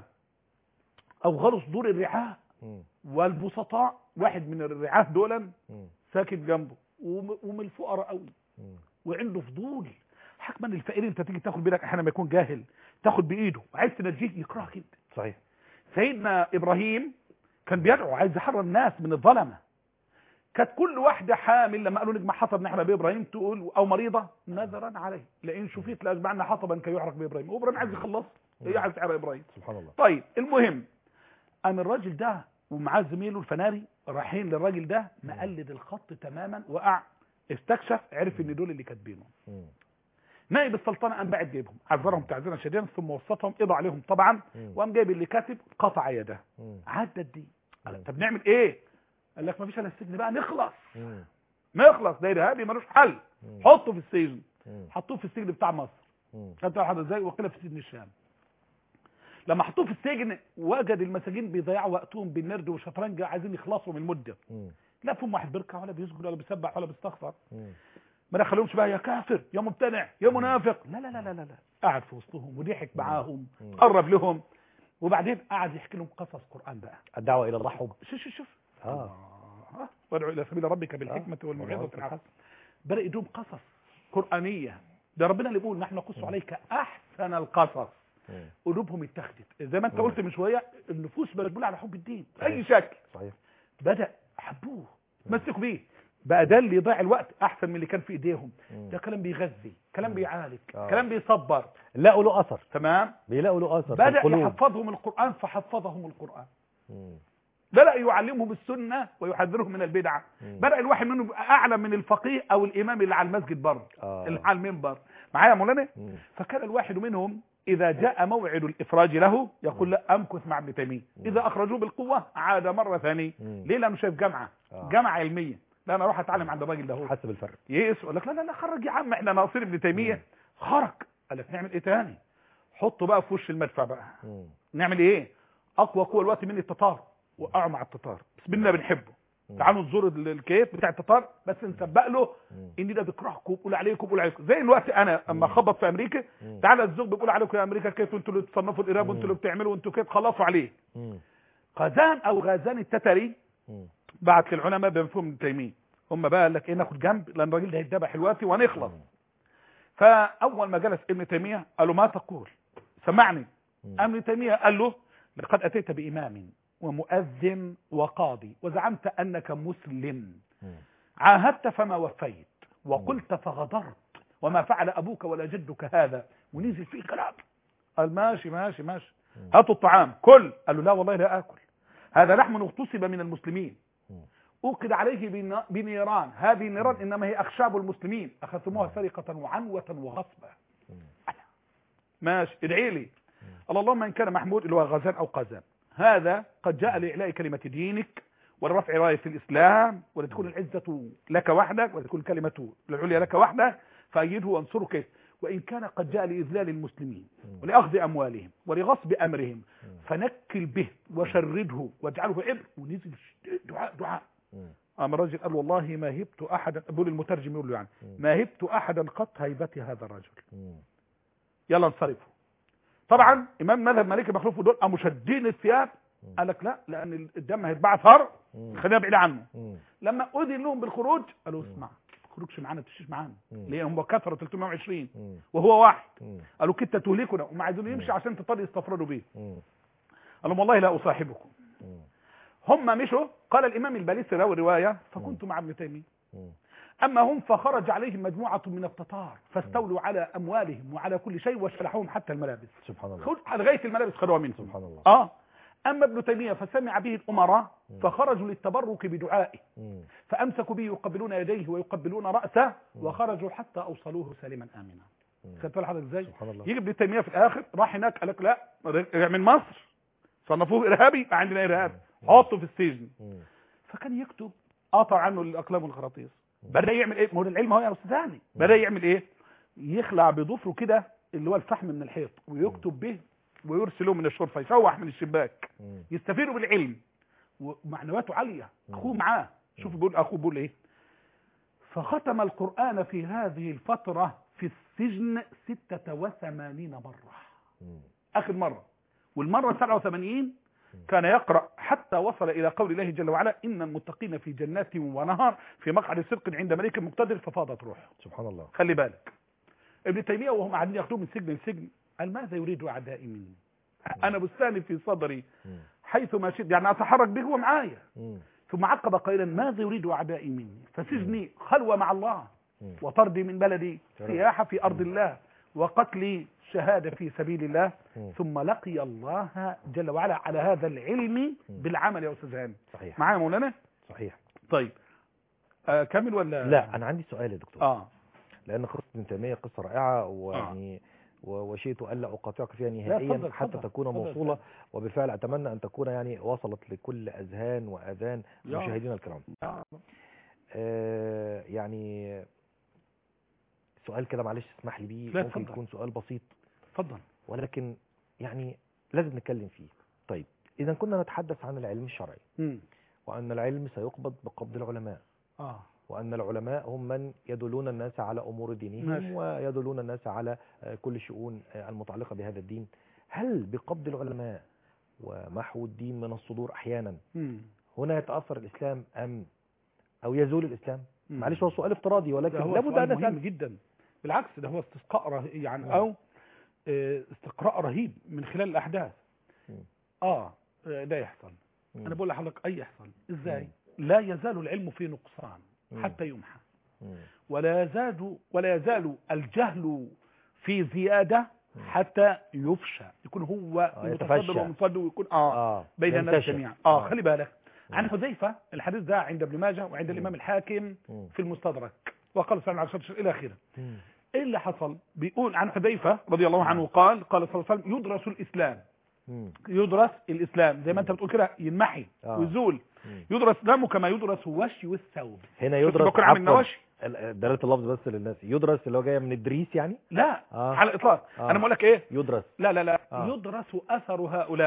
S2: اوغلوا صدور الرعاة
S1: مم.
S2: والبسطاء واحد من الرعاة دول
S1: مم.
S2: ساكت جنبه وم- ومن الفقراء قوي
S1: مم.
S2: وعنده فضول حكما الفقير انت تيجي تاخد بايدك احيانا ما يكون جاهل تاخد بايده وعايز تنجيه يكرهك انت
S1: صحيح
S2: سيدنا ابراهيم كان بيدعو عايز يحرر الناس من الظلمه كانت كل واحده حامل لما قالوا نجمع حطب نحن بابراهيم تقول او مريضه نذرا عليه لئن شفيت لاجمعنا حطبا كي يحرق بابراهيم وابراهيم عايز يخلص هي عايز تعرف ابراهيم
S1: سبحان الله
S2: طيب المهم قام الراجل ده ومعاه زميله الفناري رايحين للراجل ده مقلد الخط تماما وقع استكشف عرف ان دول اللي كاتبينه
S1: مم.
S2: نائب السلطنه قام بعد جايبهم عذرهم تعذيرا شديدا ثم وسطهم قضى عليهم طبعا
S1: مم.
S2: وقام جايب اللي كاتب قطع يده
S1: مم.
S2: عدت دي
S1: مم.
S2: قال طب نعمل ايه قال لك ما فيش الا السجن بقى نخلص
S1: مم.
S2: نخلص ده ارهابي ملوش حل
S1: مم.
S2: حطه في السجن
S1: مم.
S2: حطوه في السجن بتاع مصر
S1: مم.
S2: خدت واحد ازاي وقيل في سجن الشام لما حطوه في السجن وجد المساجين بيضيعوا وقتهم بالنرد والشطرنج عايزين يخلصوا من المده
S1: مم.
S2: لا فيهم واحد بيركع ولا بيسجد ولا بيسبح ولا بيستغفر
S1: مم.
S2: ما دخلهمش بقى يا كافر يا ممتنع يا منافق لا لا لا لا لا, لا. قعد في وسطهم وضحك معاهم
S1: مم.
S2: قرب لهم وبعدين قعد يحكي لهم قصص قران بقى
S1: الدعوة إلى الله حب
S2: شوف شوف شوف
S1: آه.
S2: آه. وادعو الى سبيل ربك بالحكمه
S1: آه.
S2: والموعظه الحسنه بدا يدوم قصص قرانيه ده ربنا اللي بيقول نحن نقص عليك احسن القصص
S1: مم.
S2: قلوبهم اتخذت زي ما انت
S1: مم.
S2: قلت من شويه النفوس بقت تقول على حب الدين باي
S1: صحيح.
S2: شكل
S1: صحيح
S2: بدا حبوه مسكوا بيه بقى ده اللي يضيع الوقت احسن من اللي كان في ايديهم
S1: مم.
S2: ده كلام بيغذي كلام بيعالج
S1: آه.
S2: كلام بيصبر
S1: لقوا له أثر
S2: تمام
S1: بيلاقوا له أثر في
S2: بدا
S1: القلوب.
S2: يحفظهم القران فحفظهم القران
S1: مم.
S2: بدا يعلمهم السنه ويحذرهم من البدعه
S1: مم.
S2: بدا الواحد منهم يبقى اعلم من الفقيه او الامام اللي على المسجد برضه
S1: آه.
S2: اللي على المنبر معايا يا مولانا
S1: مم.
S2: فكان الواحد منهم اذا جاء موعد الافراج له يقول لا امكث مع ابن تيميه اذا اخرجوه بالقوه عاد مره ثانيه
S1: مم.
S2: ليه لانه شايف جامعه
S1: آه.
S2: جامعه علميه لا انا اروح اتعلم عند الراجل ده هو
S1: حس بالفرق
S2: يئس يقول لك لا لا لا خرج يا عم احنا ناقصين ابن تيميه خرج قال لك نعمل ايه تاني حطه بقى في وش المدفع بقى
S1: مم.
S2: نعمل ايه اقوى قوه الوقت من التتار وقعوا مع التتار بس منا بنحبه
S1: مم.
S2: تعالوا نزور ال- الكيف بتاع التتار بس نسبق له
S1: مم.
S2: ان ده بيكرهكم بيقول عليكم بيقول عليكم زي الوقت انا اما
S1: مم.
S2: خبط في امريكا
S1: مم.
S2: تعالى الزوج بيقول عليكم يا امريكا كيف انتوا اللي تصنفوا الارهاب وانتوا اللي بتعملوا وانتوا كيف خلصوا عليه
S1: مم.
S2: غازان او غازان التتري
S1: مم.
S2: بعت للعلماء بمفهوم ابن تيميه هم بقى قال لك ايه ناخد جنب لان الراجل ده هيتذبح دلوقتي وهنخلص فاول ما جلس ابن تيميه قال له ما تقول سمعني
S1: مم.
S2: ابن تيميه قال له لقد اتيت بامام ومؤذن وقاضي وزعمت انك مسلم
S1: مم.
S2: عاهدت فما وفيت وقلت فغدرت وما فعل ابوك ولا جدك هذا ونزل فيه كلام قال ماشي ماشي ماشي
S1: مم.
S2: هاتوا الطعام كل قال له لا والله لا اكل هذا لحم اغتصب من المسلمين
S1: مم.
S2: اوقد عليه بنا- بنيران هذه النيران انما هي اخشاب المسلمين اخذتموها سرقه وعنوه وغصبا
S1: مم.
S2: ماشي ادعي لي اللهم ان كان محمود اللي هو غزان او قازان هذا قد جاء لاعلاء كلمه دينك ولرفع رايه الاسلام ولتكون العزه لك وحدك ولتكون الكلمه العليا لك وحدك فايده وانصره كيف وان كان قد جاء لاذلال المسللمين ولاخذ اموالهم ولغصب امرهم فنكل به وشرده واجعله عبء ونزل دعاء دعاء
S1: مم.
S2: قام الرجل قال والله ما هبت احدا بقول المترجم يقول له يعني ما هبت احدا قط هيبتي هذا الرجل
S1: مم.
S2: يلا انصرفوا طبعا امام مذهب مالك مخلوف دول قاموا شادين الثياب قال لك لا لان الدم هيتبعث هر
S1: مم.
S2: خلينا بعيد عنه
S1: مم.
S2: لما اذن لهم بالخروج قالوا اسمع ما تخرجش معانا تشيش معانا
S1: مم.
S2: ليه هم كثروا 320
S1: مم.
S2: وهو واحد
S1: مم.
S2: قالوا كنت تهلكنا وما عايزين يمشي عشان تضطر يستفردوا بيه
S1: مم.
S2: قال لهم والله لا اصاحبكم
S1: مم.
S2: هم مشوا قال الامام الباليسي راوي الروايه فكنت مع ابن تيميه
S1: مم.
S2: اما هم فخرج عليهم مجموعه من التتار فاستولوا على اموالهم وعلى كل شيء وشلحوهم حتى الملابس
S1: سبحان الله
S2: خذ لغايه الملابس خدوها منهم
S1: سبحان الله
S2: اه اما ابن تيميه فسمع به الامراء فخرجوا للتبرك بدعائه
S1: مم.
S2: فامسكوا به يقبلون يديه ويقبلون راسه وخرجوا حتى اوصلوه سالما امنا
S1: مم.
S2: خدت بالك حضرتك ازاي
S1: سبحان الله
S2: يجي ابن تيميه في الاخر راح هناك قال لك لا رجع من مصر صنفوه ارهابي يبقى عندنا ارهاب حطه في السجن
S1: مم.
S2: فكان يكتب قطع عنه الاقلام والخراطيس بدا يعمل ايه ما هو العلم هو يا استاذ بدا يعمل ايه يخلع بضفره كده اللي هو الفحم من الحيط ويكتب به ويرسله من الشرفه يشوح من الشباك
S1: مم.
S2: يستفيدوا بالعلم ومعنوياته عاليه اخوه معاه شوف بيقول اخوه بيقول ايه فختم القران في هذه الفتره في السجن 86 مره
S1: مم.
S2: اخر مره والمره 87 كان يقرا حتى وصل الى قول الله جل وعلا ان المتقين في جنات ونهر في مقعد صدق عند ملك مقتدر ففاضت روحه
S1: سبحان الله
S2: خلي بالك ابن تيميه وهم قاعدين ياخذوه من سجن لسجن قال ماذا يريد اعدائي مني انا بستاني في صدري
S1: مم.
S2: حيث ما شئت يعني اتحرك به هو معايا
S1: مم.
S2: ثم عقب قائلا ماذا يريد اعدائي مني فسجني خلوه مع الله
S1: مم.
S2: وطردي من بلدي
S1: تمام.
S2: سياحه في ارض الله وقتلي شهاده في سبيل الله
S1: مم.
S2: ثم لقي الله جل وعلا على هذا العلم بالعمل يا استاذ هاني
S1: صحيح
S2: معايا يا مولانا
S1: صحيح
S2: طيب آه كمل ولا
S1: لا انا عندي سؤال يا دكتور
S2: اه
S1: لان قصه ابن تيميه قصه رائعه ويعني و- وشئت الا اقاطعك فيها
S2: اتفضل،
S1: نهائيا حتى
S2: اتفضل،
S1: تكون
S2: اتفضل،
S1: موصوله
S2: اتفضل.
S1: وبالفعل اتمنى ان تكون يعني وصلت لكل اذهان واذان
S2: يا
S1: مشاهدينا الكرام
S2: آه.
S1: آه يعني سؤال كده معلش اسمح لي بيه
S2: لا،
S1: ممكن
S2: اتفضل.
S1: يكون سؤال بسيط
S2: اتفضل
S1: ولكن يعني لازم نتكلم فيه طيب اذا كنا نتحدث عن العلم الشرعي
S2: مم.
S1: وان العلم سيقبض بقبض العلماء
S2: اه
S1: وأن العلماء هم من يدلون الناس على أمور دينهم
S2: ماشي.
S1: ويدلون الناس على آه، كل شؤون آه، المتعلقة بهذا الدين هل بقبض العلماء ومحو الدين من الصدور أحيانا
S2: مم.
S1: هنا يتأثر الإسلام أم أو يزول الإسلام
S2: مم.
S1: معلش هو سؤال افتراضي
S2: ده
S1: ولكن
S2: هو
S1: لابد
S2: سؤال
S1: أن
S2: مهم
S1: نسأل
S2: جدا بالعكس ده هو استسقاء ره... يعني
S1: مم.
S2: او آه، استقراء رهيب من خلال الاحداث
S1: مم.
S2: اه آه، ده يحصل
S1: مم.
S2: انا بقول لحضرتك اي يحصل ازاي لا يزال العلم في نقصان
S1: مم.
S2: حتى يمحى
S1: مم.
S2: ولا يزال ولا يزال الجهل في زياده حتى يفشى يكون هو
S1: آه،
S2: المتصدر
S1: يتفشى.
S2: والمصدر ويكون اه,
S1: آه
S2: بين الناس
S1: ينتشر.
S2: جميعا اه
S1: آه.
S2: خلي بالك عن
S1: مم.
S2: حذيفه الحديث ده عند ابن ماجه وعند الامام الحاكم
S1: مم.
S2: في المستدرك وقال صلى الله عليه وسلم الى اخره
S1: مم.
S2: ايه اللي حصل بيقول عن حذيفه رضي الله عنه قال قال صلى الله عليه وسلم يدرس الاسلام
S1: مم.
S2: يدرس الاسلام زي ما انت بتقول كده ينمحي
S1: آه.
S2: ويزول
S1: مم.
S2: يدرس دمه كما يدرس وشي والثوب
S1: هنا
S2: شفت
S1: يدرس
S2: بكره عن
S1: عفواً،
S2: النواشي
S1: ال- دلالة اللفظ بس للناس يدرس اللي هو جاية من الدريس يعني
S2: لا
S1: آه.
S2: على الاطلاق
S1: آه.
S2: انا بقول لك ايه
S1: يدرس
S2: لا لا لا
S1: آه.
S2: يدرس اثر هؤلاء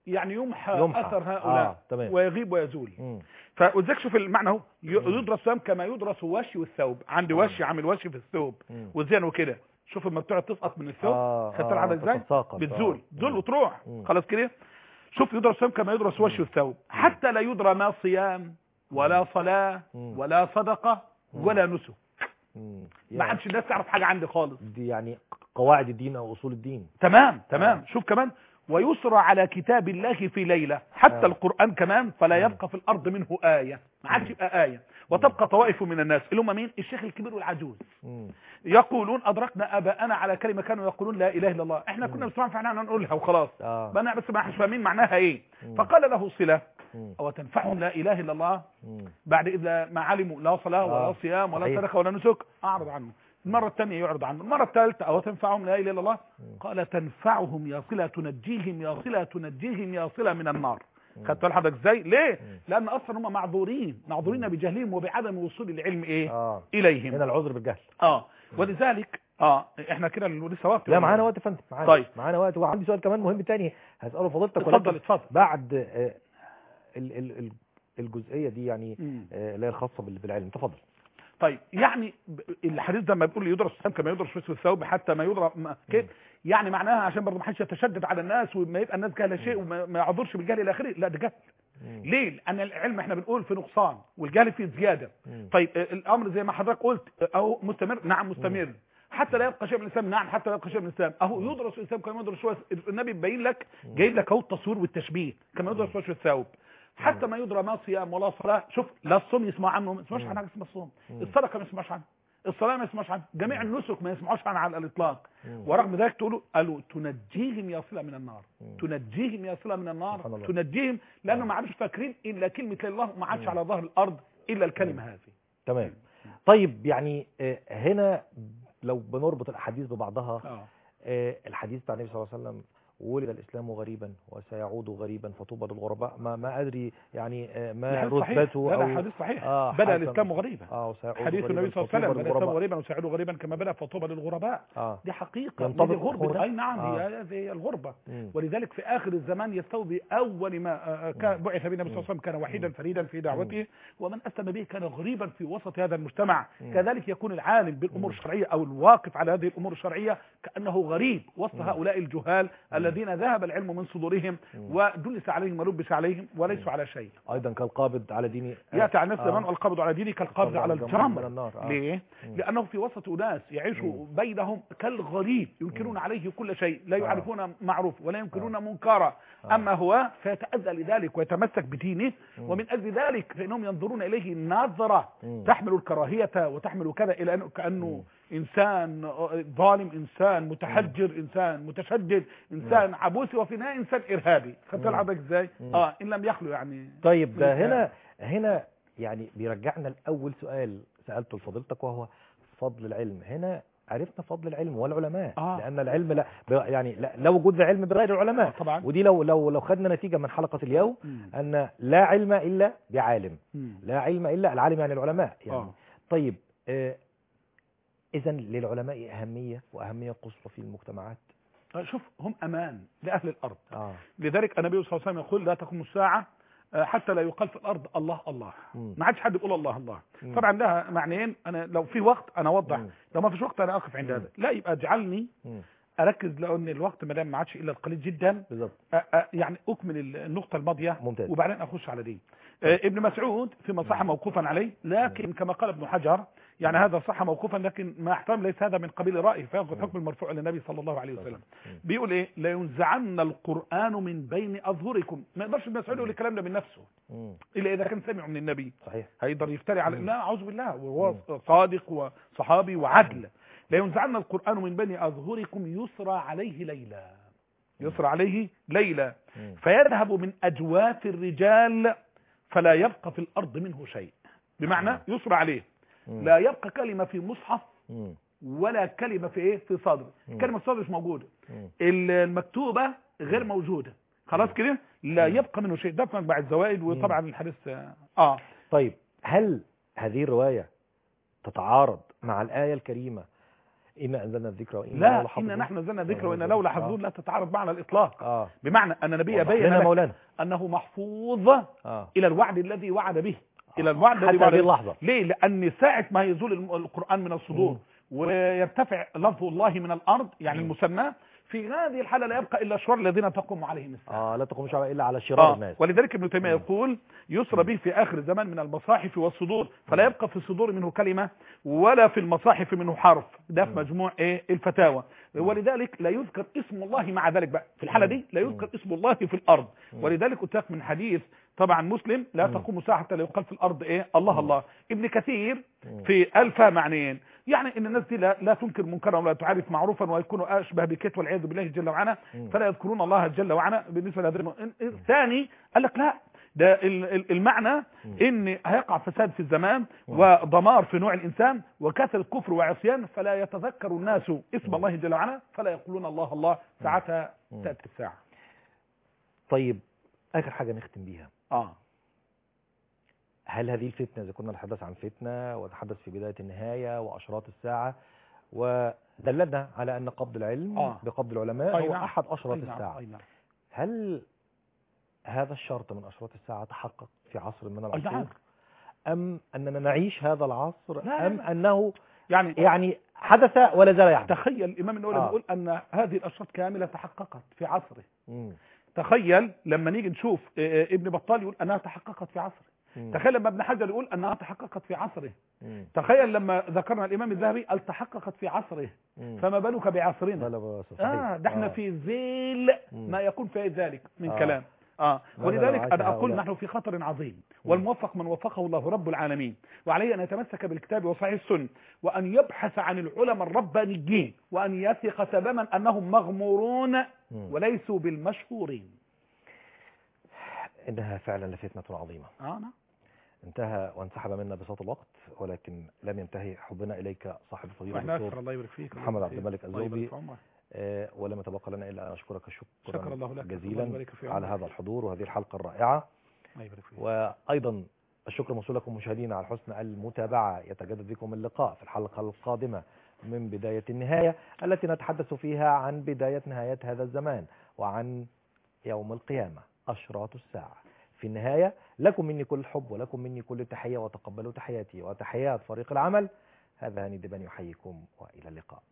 S2: يعني يمحى,
S1: يمحى.
S2: اثر هؤلاء
S1: آه، تمام.
S2: ويغيب ويزول
S1: مم.
S2: فوزيك شوف المعنى اهو ي-
S1: مم.
S2: يدرس الصيام كما يدرس وشي والثوب عندي
S1: آه.
S2: وشي عامل وشي في الثوب
S1: مم.
S2: وزين وكده شوف لما بتقعد تسقط من الثوب
S1: آه،
S2: خدت
S1: آه،
S2: العدد ازاي
S1: تتساقط،
S2: بتزول
S1: آه.
S2: تزول
S1: مم.
S2: وتروح
S1: مم.
S2: خلاص كده شوف يدرس الصيام كما يدرس وشي والثوب حتى لا يدرى ما صيام ولا صلاة
S1: مم.
S2: ولا صدقة
S1: مم.
S2: ولا نسك
S1: مم.
S2: ما
S1: يعني
S2: عادش الناس تعرف حاجة عندي خالص
S1: دي يعني قواعد الدين او اصول الدين
S2: تمام تمام
S1: آه.
S2: شوف كمان ويسرى على كتاب الله في ليلة حتى
S1: آه.
S2: القرآن كمان فلا
S1: مم.
S2: يبقى في الأرض منه آية ما عادش يبقى آية وتبقى طوائف من الناس اللي هم مين الشيخ الكبير والعجوز
S1: مم.
S2: يقولون أدركنا آباءنا على كلمة كانوا يقولون لا إله إلا الله احنا كنا
S1: مم.
S2: بنسمعها فاحنا نقولها وخلاص
S1: اه
S2: بنا بس ما احنا فاهمين معناها ايه
S1: مم.
S2: فقال له صلة
S1: مم.
S2: أو تنفعهم لا إله إلا الله
S1: مم.
S2: بعد إذا ما علموا لا صلاة ولا
S1: آه.
S2: صيام ولا
S1: صحيح.
S2: صدقة ولا نسك أعرض عنه المرة الثانية يعرض عنه المرة الثالثة أو تنفعهم لا إله إلا الله
S1: مم.
S2: قال تنفعهم يا صلة تنجيهم يا صلة تنجيهم يا صلة من النار
S1: مم.
S2: خدت بالك حضرتك ازاي ليه
S1: مم.
S2: لان اصلا هم معذورين معذورين بجهلهم وبعدم وصول العلم ايه
S1: اه
S2: اليهم
S1: هنا العذر بالجهل
S2: اه ولذلك اه احنا كده لسه وقت
S1: لا معانا وقت يا فندم معانا
S2: طيب.
S1: معانا وقت وعندي سؤال كمان مهم تاني هسأله فضيلتك
S2: اتفضل
S1: ولكن
S2: اتفضل
S1: بعد آه، ال- ال- ال- الجزئية دي يعني
S2: مم.
S1: آه، اللي هي الخاصة بال- بالعلم تفضل
S2: طيب يعني ب- الحديث ده لما بيقول يدرس الصيام كما يدرس في الثوب حتى ما يدرى ما- كيف يعني معناها عشان برضه ما حدش يتشدد على الناس وما يبقى الناس جهله شيء وما ما يعذرش بالجهل الى اخره لا ده جهل
S1: مم.
S2: ليه لان العلم احنا بنقول في نقصان والجهل فيه زياده
S1: مم.
S2: طيب آه، الامر زي ما حضرتك قلت آه، اهو مستمر نعم مستمر حتى لا يبقى شيء من الاسلام نعم حتى لا يبقى شيء من الاسلام اهو يدرس الاسلام كما يدرس شوية النبي مبين لك جايب لك اهو التصوير والتشبيه كما يدرس وجه الثوب حتى ما يدرى ما صيام ولا صلاه شوف لا الصوم يسمع عنه ما يسمعش عن حاجه اسمها الصوم
S1: مم.
S2: الصدقه ما يسمعش عنها الصلاه ما يسمعش عنها جميع النسك ما يسمعوش عنها على الاطلاق
S1: مم.
S2: ورغم ذلك تقولوا قالوا تنجيهم يا صله من النار
S1: مم.
S2: تنجيهم يا صله من النار
S1: سبحان الله.
S2: تنجيهم لانه
S1: نعم.
S2: ما عادش فاكرين الا كلمه لا الله ما عادش
S1: مم.
S2: على ظهر الارض الا الكلمه هذه
S1: تمام طيب يعني آه، هنا لو بنربط الأحاديث ببعضها
S2: اه
S1: آه، الحديث بتاع النبي صلى الله عليه وسلم ولد الإسلام غريبا وسيعود غريبا فطوبى للغرباء ما ما أدري يعني آه، ما
S2: الحديث صحيح.
S1: رتبته
S2: لا لا
S1: أو
S2: حديث صحيح
S1: آه،
S2: بدا
S1: حسب-
S2: الاسلام غريبا
S1: اه وسيعود
S2: حديث
S1: غريباً
S2: النبي صلى الله عليه
S1: فطوبى
S2: وسلم بدا
S1: للغرباء.
S2: الاسلام غريبا وسيعود غريبا كما بدا فطوبى للغرباء
S1: اه
S2: دي حقيقه
S1: ينطبق
S2: دي غربه
S1: هنا؟
S2: اي نعم
S1: آه.
S2: هي هذه الغربه
S1: مم.
S2: ولذلك في اخر الزمان يستوي باول ما آه، آه، كان بعث به النبي صلى الله عليه وسلم كان وحيدا فريدا في دعوته ومن اسلم به كان غريبا في وسط هذا المجتمع
S1: مم.
S2: كذلك يكون العالم بالامور
S1: مم.
S2: الشرعيه او الواقف على هذه الامور الشرعيه كانه غريب وسط
S1: مم.
S2: هؤلاء الجهال الذين ذهب العلم من صدورهم
S1: مم.
S2: ودلس عليهم ولبس عليهم وليسوا على شيء
S1: ايضا كالقابض على دين
S2: ياتي على نفس
S1: آه.
S2: زمان القبض على دينك القبض على
S1: من
S2: الجمر
S1: النار آه.
S2: ليه؟
S1: مم.
S2: لأنه في وسط أناس يعيشوا بينهم كالغريب ينكرون عليه كل شيء لا
S1: آه.
S2: يعرفون معروف ولا ينكرون منكرا
S1: آه.
S2: أما هو فيتأذى لذلك ويتمسك بدينه
S1: مم.
S2: ومن أجل ذلك فإنهم ينظرون إليه نظرة
S1: مم.
S2: تحمل الكراهية وتحمل كذا إلى أنه كأنه إنسان ظالم إنسان متحجر إنسان متشدد إنسان عبوسي وفي النهاية إنسان إرهابي خدت
S1: مم.
S2: حضرتك إزاي؟
S1: مم.
S2: آه إن لم يخلو يعني
S1: طيب ده
S2: من-
S1: هنا هنا يعني بيرجعنا لأول سؤال سألته لفضيلتك وهو فضل العلم هنا عرفنا فضل العلم والعلماء
S2: آه.
S1: لأن العلم لا ب- يعني لا, لا وجود العلم بغير العلماء
S2: طبعا
S1: ودي لو لو لو خدنا نتيجة من حلقة اليوم
S2: مم.
S1: أن لا علم إلا بعالم
S2: مم.
S1: لا علم إلا العالم يعني العلماء يعني
S2: آه.
S1: طيب آه إذا للعلماء أهمية وأهمية قصوى في المجتمعات
S2: شوف هم امان لاهل الارض
S1: آه.
S2: لذلك النبي صلى الله عليه وسلم يقول لا تقوم الساعه آه، حتى لا يقال في الارض الله الله
S1: مم.
S2: ما عادش حد يقول الله الله
S1: مم.
S2: طبعا لها معنيين انا لو في وقت انا اوضح
S1: مم.
S2: لو ما فيش وقت انا اقف عند
S1: مم.
S2: هذا لا يبقى اجعلني
S1: مم.
S2: اركز لان الوقت ما دام ما عادش الا القليل جدا
S1: بالظبط
S2: آه، آه، يعني اكمل النقطه الماضيه
S1: ممتاز.
S2: وبعدين اخش على دي آه، ابن مسعود فيما صح موقوفا عليه لكن كما قال ابن حجر يعني هذا صح موقوفا لكن ما احترم ليس هذا من قبيل رايه فياخذ حكم المرفوع للنبي صلى الله عليه وسلم
S1: مم.
S2: بيقول ايه لا ينزعن القران من بين اظهركم ما يقدرش ابن مسعود يقول الكلام ده من نفسه
S1: مم.
S2: الا اذا كان سمعه من النبي
S1: صحيح
S2: هيقدر يفتري على
S1: مم.
S2: لا اعوذ بالله وهو صادق وصحابي وعدل لا ينزعن القران من بين اظهركم يسرى عليه ليلا يسرى عليه ليلا
S1: مم.
S2: فيذهب من اجواف الرجال فلا يبقى في الارض منه شيء بمعنى يسرى عليه
S1: مم.
S2: لا يبقى كلمه في مصحف
S1: مم.
S2: ولا كلمه في ايه في صدر
S1: مم.
S2: كلمه في صدر مش موجوده
S1: مم.
S2: المكتوبة غير موجودة خلاص كده لا
S1: مم.
S2: يبقى منه شيء ده في مجمع الزوائد وطبعا الحديث اه
S1: طيب هل هذه الرواية تتعارض مع الآية الكريمة إنا أنزلنا الذكر وإنا له
S2: لا
S1: لحافظون.
S2: إن نحن نزلنا ذكر وإن
S1: آه.
S2: له لحافظون لا تتعارض معنا الإطلاق
S1: آه
S2: بمعنى أن النبي
S1: وضح
S2: بين
S1: لنا
S2: لك
S1: مولانا
S2: أنه محفوظ
S1: آه
S2: إلى الوعد الذي وعد به إلى الوعد الذي
S1: حتى
S2: وعد
S1: هذه
S2: به
S1: اللحظة
S2: ليه لأن ساعة ما يزول الم- القرآن من الصدور
S1: مم.
S2: ويرتفع لفظ الله من الأرض يعني
S1: مم.
S2: المسمى في هذه الحالة لا يبقى إلا الشرار الذين تقوم عليهم الساعة
S1: آه لا تقوم شعبا إلا على شرار
S2: آه.
S1: الناس
S2: ولذلك ابن تيمية
S1: مم.
S2: يقول يسرى به في آخر الزمان من المصاحف والصدور فلا
S1: مم.
S2: يبقى في الصدور منه كلمة ولا في المصاحف منه حرف ده في
S1: مم.
S2: مجموع إيه الفتاوى
S1: مم.
S2: ولذلك لا يذكر اسم الله مع ذلك بقى في الحالة
S1: مم.
S2: دي لا يذكر
S1: مم.
S2: اسم الله في الأرض
S1: مم.
S2: ولذلك قلت لك من حديث طبعا مسلم لا
S1: مم.
S2: تقوم ساعة حتى لا يقال في الأرض إيه الله
S1: مم.
S2: الله ابن كثير
S1: مم.
S2: في ألفا معنيين يعني ان الناس دي لا, لا تنكر منكرا ولا تعرف معروفا ويكونوا اشبه بكت والعياذ بالله جل وعلا
S1: مم.
S2: فلا يذكرون الله جل وعلا بالنسبه لهذا الم- الثاني قال لك لا ده ال- ال- المعنى
S1: مم.
S2: ان هيقع فساد في الزمان
S1: مم.
S2: ودمار في نوع الانسان وكثره كفر وعصيان فلا يتذكر الناس اسم
S1: مم.
S2: الله جل وعلا فلا يقولون الله الله ساعتها
S1: مم.
S2: تاتي الساعه
S1: طيب آخر حاجة نختم بيها
S2: اه
S1: هل هذه الفتنة إذا كنا نتحدث عن فتنة ونتحدث في بداية النهاية وأشراط الساعة ودللنا على أن قبض العلم
S2: آه.
S1: بقبض العلماء
S2: أي
S1: هو
S2: نعم.
S1: أحد أشراط
S2: أي نعم،
S1: الساعة
S2: أي نعم.
S1: هل هذا الشرط من أشراط الساعة تحقق في عصر من
S2: أي نعم.
S1: العصور أم أننا نعيش هذا العصر
S2: لا، لا،
S1: أم
S2: لا.
S1: أنه
S2: يعني
S1: يعني حدث ولا زال يحدث
S2: تخيل الامام النووي لما
S1: آه.
S2: يقول ان هذه الاشراط كامله تحققت في عصره
S1: مم.
S2: تخيل لما نيجي نشوف آه، آه، ابن بطال يقول انها تحققت في عصره
S1: مم.
S2: تخيل لما ابن حجر يقول انها تحققت في عصره
S1: مم.
S2: تخيل لما ذكرنا الامام الذهبي قال تحققت في عصره
S1: مم.
S2: فما بالك بعصرنا
S1: بلا بس صحيح.
S2: اه ده احنا
S1: آه.
S2: في ذيل
S1: مم.
S2: ما يكون في ذلك من
S1: آه.
S2: كلام اه
S1: ماذا
S2: ولذلك
S1: لو عاش
S2: انا اقول
S1: هؤلاء؟
S2: نحن في خطر عظيم والموفق من وفقه الله رب العالمين وعليه ان يتمسك بالكتاب وصحيح السنه وان يبحث عن العلماء الربانيين وان يثق تماما انهم مغمورون
S1: مم.
S2: وليسوا بالمشهورين
S1: إنها فعلا لفتنة عظيمة
S2: اه نعم
S1: انتهى وانسحب منا بساط الوقت ولكن لم ينتهي حبنا إليك صاحب الفضيلة
S2: واحنا
S1: الدكتور
S2: أكثر الله يبارك فيك
S1: محمد عبد الملك
S2: الله يبارك
S1: الزوبي.
S2: في عمرك.
S1: آه، ولم يتبقى لنا إلا أن أشكرك شكرا
S2: شكر الله لك الله
S1: جزيلا
S2: يبارك في
S1: على
S2: عمرك.
S1: هذا الحضور وهذه الحلقة الرائعة
S2: الله يبارك فيك
S1: وأيضا الشكر موصول لكم مشاهدينا على حسن المتابعة يتجدد بكم اللقاء في الحلقة القادمة من بداية النهاية التي نتحدث فيها عن بداية نهاية هذا الزمان وعن يوم القيامة أشراط الساعة في النهاية لكم مني كل الحب ولكم مني كل التحية وتقبلوا تحياتي وتحيات فريق العمل هذا هاني دبان يحييكم وإلى اللقاء